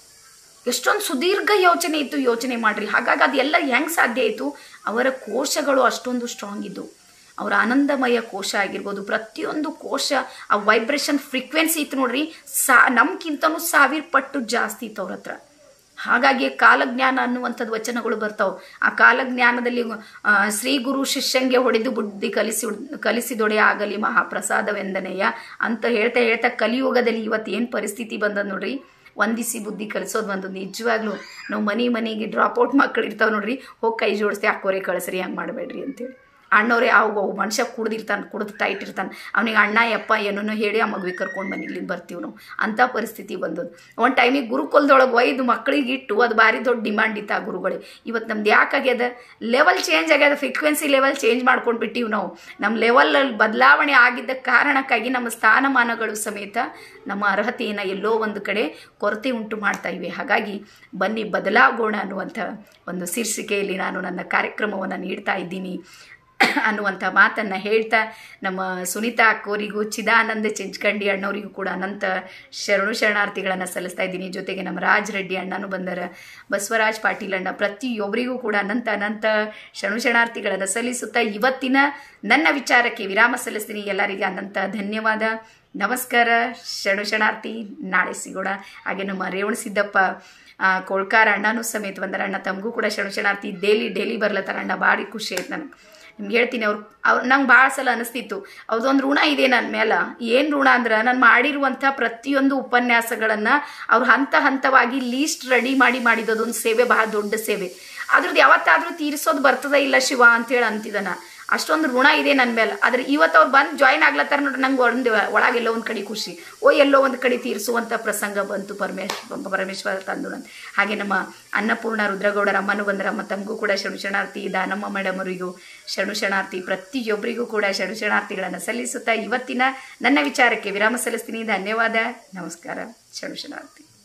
ಎಷ್ಟೊಂದು ಸುದೀರ್ಘ ಯೋಚನೆ ಇತ್ತು ಯೋಚನೆ ಮಾಡ್ರಿ ಹಾಗಾಗಿ ಅದೆಲ್ಲ ಹೆಂಗೆ ಸಾಧ್ಯ ಆಯಿತು ಅವರ ಕೋಶಗಳು ಅಷ್ಟೊಂದು ಸ್ಟ್ರಾಂಗ್ ಇದ್ದು ಅವರ ಆನಂದಮಯ ಕೋಶ ಆಗಿರ್ಬೋದು ಪ್ರತಿಯೊಂದು ಕೋಶ ಆ ವೈಬ್ರೇಷನ್ ಫ್ರೀಕ್ವೆನ್ಸಿ ಇತ್ತು ನೋಡ್ರಿ ಸಾ ನಮ್ಗಿಂತನೂ ಸಾವಿರ ಪಟ್ಟು ಜಾಸ್ತಿ ಇತ್ತು ಅವ್ರ ಹತ್ರ ಹಾಗಾಗಿ ಕಾಲಜ್ಞಾನ ಅನ್ನುವಂಥದ್ದು ವಚನಗಳು ಬರ್ತಾವೆ ಆ ಕಾಲಜ್ಞಾನದಲ್ಲಿ ಆ, ಶ್ರೀ ಗುರು ಶಿಷ್ಯಂಗೆ ಹೊಡೆದು ಬುದ್ಧಿ ಕಲಿಸಿ ಕಲಿಸಿದೊಡೆ ಆಗಲಿ ಮಹಾಪ್ರಸಾದವೆಂದನೆಯ ಅಂತ ಹೇಳ್ತಾ ಹೇಳ್ತಾ ಕಲಿಯುಗದಲ್ಲಿ ಇವತ್ತು ಏನು ಪರಿಸ್ಥಿತಿ ಬಂದದ ನೋಡ್ರಿ ವಂದಿಸಿ ಬುದ್ಧಿ ಕಲಿಸೋದು ಒಂದು ನಿಜವಾಗ್ಲೂ ನಾವು ಮನೆ ಮನೆಗೆ ಡ್ರಾಪ್ ಔಟ್ ಮಕ್ಕಳು ಇರ್ತಾವೆ ನೋಡ್ರಿ ಹೋಗಿ ಕೈ ಜೋಡಿಸಿ ಅಕ್ಕೋರೆ ಕಳಿಸ್ರಿ ಹಂಗೆ ಮಾಡಬೇಡ್ರಿ ಅಂತೇಳಿ ಅಣ್ಣವ್ರೆ ಅವು ಮನುಷ್ಯ ಕುಡ್ದಿರ್ತಾನೆ ಕುಡ್ದು ಟೈಟ್ ಇರ್ತಾನೆ ಅವನಿಗೆ ಅಣ್ಣ ಯಪ್ಪ ಏನೋ ಹೇಳಿ ಆ ಮಗುವಿಗೆ ಕರ್ಕೊಂಡು ಬಂದು ಇಲ್ಲಿಂದ ಬರ್ತೀವಿ ನಾವು ಅಂಥ ಪರಿಸ್ಥಿತಿ ಬಂದದ್ದು ಒಂದು ಟೈಮಿಗೆ ಗುರುಕುಲದೊಳಗೆ ಒಯ್ದು ಮಕ್ಕಳಿಗೆ ಇಟ್ಟು ಅದು ಭಾರಿ ದೊಡ್ಡ ಡಿಮಾಂಡ್ ಇತ್ತು ಆ ಗುರುಗಳೇ ಇವತ್ತು ನಮ್ದು ಯಾಕಾಗ್ಯದ ಲೆವೆಲ್ ಚೇಂಜ್ ಆಗ್ಯದ ಫ್ರೀಕ್ವೆನ್ಸಿ ಲೆವೆಲ್ ಚೇಂಜ್ ಮಾಡ್ಕೊಂಡು ಬಿಟ್ಟಿವಿ ನಾವು ನಮ್ಮ ಲೆವೆಲಲ್ಲಿ ಬದಲಾವಣೆ ಆಗಿದ್ದ ಕಾರಣಕ್ಕಾಗಿ ನಮ್ಮ ಸ್ಥಾನಮಾನಗಳು ಸಮೇತ ನಮ್ಮ ಅರ್ಹತೆಯನ್ನು ಎಲ್ಲೋ ಒಂದು ಕಡೆ ಕೊರತೆ ಉಂಟು ಮಾಡ್ತಾ ಇವೆ ಹಾಗಾಗಿ ಬನ್ನಿ ಬದಲಾಗೋಣ ಅನ್ನುವಂಥ ಒಂದು ಶೀರ್ಷಿಕೆಯಲ್ಲಿ ನಾನು ನನ್ನ ಕಾರ್ಯಕ್ರಮವನ್ನು ನೀಡ್ತಾ ಇದ್ದೀನಿ ಅನ್ನುವಂಥ ಮಾತನ್ನು ಹೇಳ್ತಾ ನಮ್ಮ ಸುನೀತಾ ಅಕ್ಕೋರಿಗೂ ಚಿದಾನಂದ ಚೆಂಚ್ಕಂಡಿ ಅಣ್ಣವರಿಗೂ ಕೂಡ ಅನಂತ ಶರಣು ಶರಣಾರ್ಥಿಗಳನ್ನು ಸಲ್ಲಿಸ್ತಾ ಇದ್ದೀನಿ ಜೊತೆಗೆ ನಮ್ಮ ರಾಜ್ ರೆಡ್ಡಿ ಅಣ್ಣನೂ ಬಂದರ ಬಸವರಾಜ್ ಪಾಟೀಲ್ ಅಣ್ಣ ಪ್ರತಿಯೊಬ್ಬರಿಗೂ ಕೂಡ ಅನಂತ ಅನಂತ ಶರಣು ಶರಣಾರ್ಥಿಗಳನ್ನು ಸಲ್ಲಿಸುತ್ತಾ ಇವತ್ತಿನ ನನ್ನ ವಿಚಾರಕ್ಕೆ ವಿರಾಮ ಸಲ್ಲಿಸ್ತೀನಿ ಎಲ್ಲರಿಗೆ ಅನಂತ ಧನ್ಯವಾದ ನಮಸ್ಕಾರ ಶರಣು ಶರಣಾರ್ಥಿ ನಾಳೆ ಸಿಗೋಣ ಹಾಗೆ ನಮ್ಮ ರೇವಣ ಸಿದ್ದಪ್ಪ ಆ, ಕೋಳ್ಕಾರ ಅಣ್ಣನೂ ಸಮೇತ ಬಂದಾರ ಅಣ್ಣ ತಮಗೂ ಕೂಡ ಶರಣು ಶರಣಾರ್ಥಿ ಡೈಲಿ ಡೈಲಿ ಬರ್ಲತ್ತಾರ ಅಣ್ಣ ಭಾರಿ ಖುಷಿ ಆಯ್ತು ನನಗೆ ನಿಮ್ಗೆ ಹೇಳ್ತೀನಿ ಅವ್ರು ಅವ್ರು ನಂಗೆ ಭಾಳ ಸಲ ಅನಿಸ್ತಿತ್ತು ಅವ್ರದ್ದೊಂದು ಋಣ ಇದೆ ನನ್ನ ಮೇಲೆ ಏನು ಋಣ ಅಂದ್ರೆ ನಾನು ಮಾಡಿರುವಂಥ ಪ್ರತಿಯೊಂದು ಉಪನ್ಯಾಸಗಳನ್ನು ಅವ್ರು ಹಂತ ಹಂತವಾಗಿ ಲೀಸ್ಟ್ ರೆಡಿ ಮಾಡಿ ಮಾಡಿದದೊಂದು ಸೇವೆ ಬಹಳ ದೊಡ್ಡ ಸೇವೆ ಅದ್ರದ್ದು ಯಾವತ್ತಾದರೂ ತೀರಿಸೋದು ಬರ್ತದ ಇಲ್ಲ ಶಿವ ಅಂತೇಳಿ ಅಂತಿದ್ದಾನ ಅಷ್ಟೊಂದು ಋಣ ಇದೆ ನನ್ನ ಮೇಲೆ ಆದ್ರೆ ಇವತ್ತು ಅವ್ರು ಬಂದು ಜಾಯ್ನ್ ಆಗ್ಲತ್ತಾರ ನೋಡ್ರಿ ನಂಗೆ ಒಂದು ಒಳಗೆ ಎಲ್ಲೋ ಒಂದು ಕಡೆ ಖುಷಿ ಓ ಎಲ್ಲೋ ಒಂದು ಕಡೆ ತೀರಿಸುವಂಥ ಪ್ರಸಂಗ ಬಂತು ಪರಮೇಶ್ ಪರಮೇಶ್ವರ ತಂದು ಅಂತ ಹಾಗೆ ನಮ್ಮ ಅನ್ನಪೂರ್ಣ ರುದ್ರಗೌಡರ ಅಮ್ಮನೂ ಬಂದರಮ್ಮ ತಮಗೂ ಕೂಡ ಶರಣು ಶರಣಾರ್ಥಿ ದಾನಮ್ಮ ಮೇಡಮ್ ಅವರಿಗೂ ಶರಣು ಶರಣಾರ್ಥಿ ಪ್ರತಿಯೊಬ್ಬರಿಗೂ ಕೂಡ ಶರಣು ಶರಣಾರ್ಥಿಗಳನ್ನು ಸಲ್ಲಿಸುತ್ತಾ ಇವತ್ತಿನ ನನ್ನ ವಿಚಾರಕ್ಕೆ ವಿರಾಮ ಸಲ್ಲಿಸ್ತೀನಿ ಧನ್ಯವಾದ ನಮಸ್ಕಾರ ಶರಣು ಶರಣಾರ್ಥಿ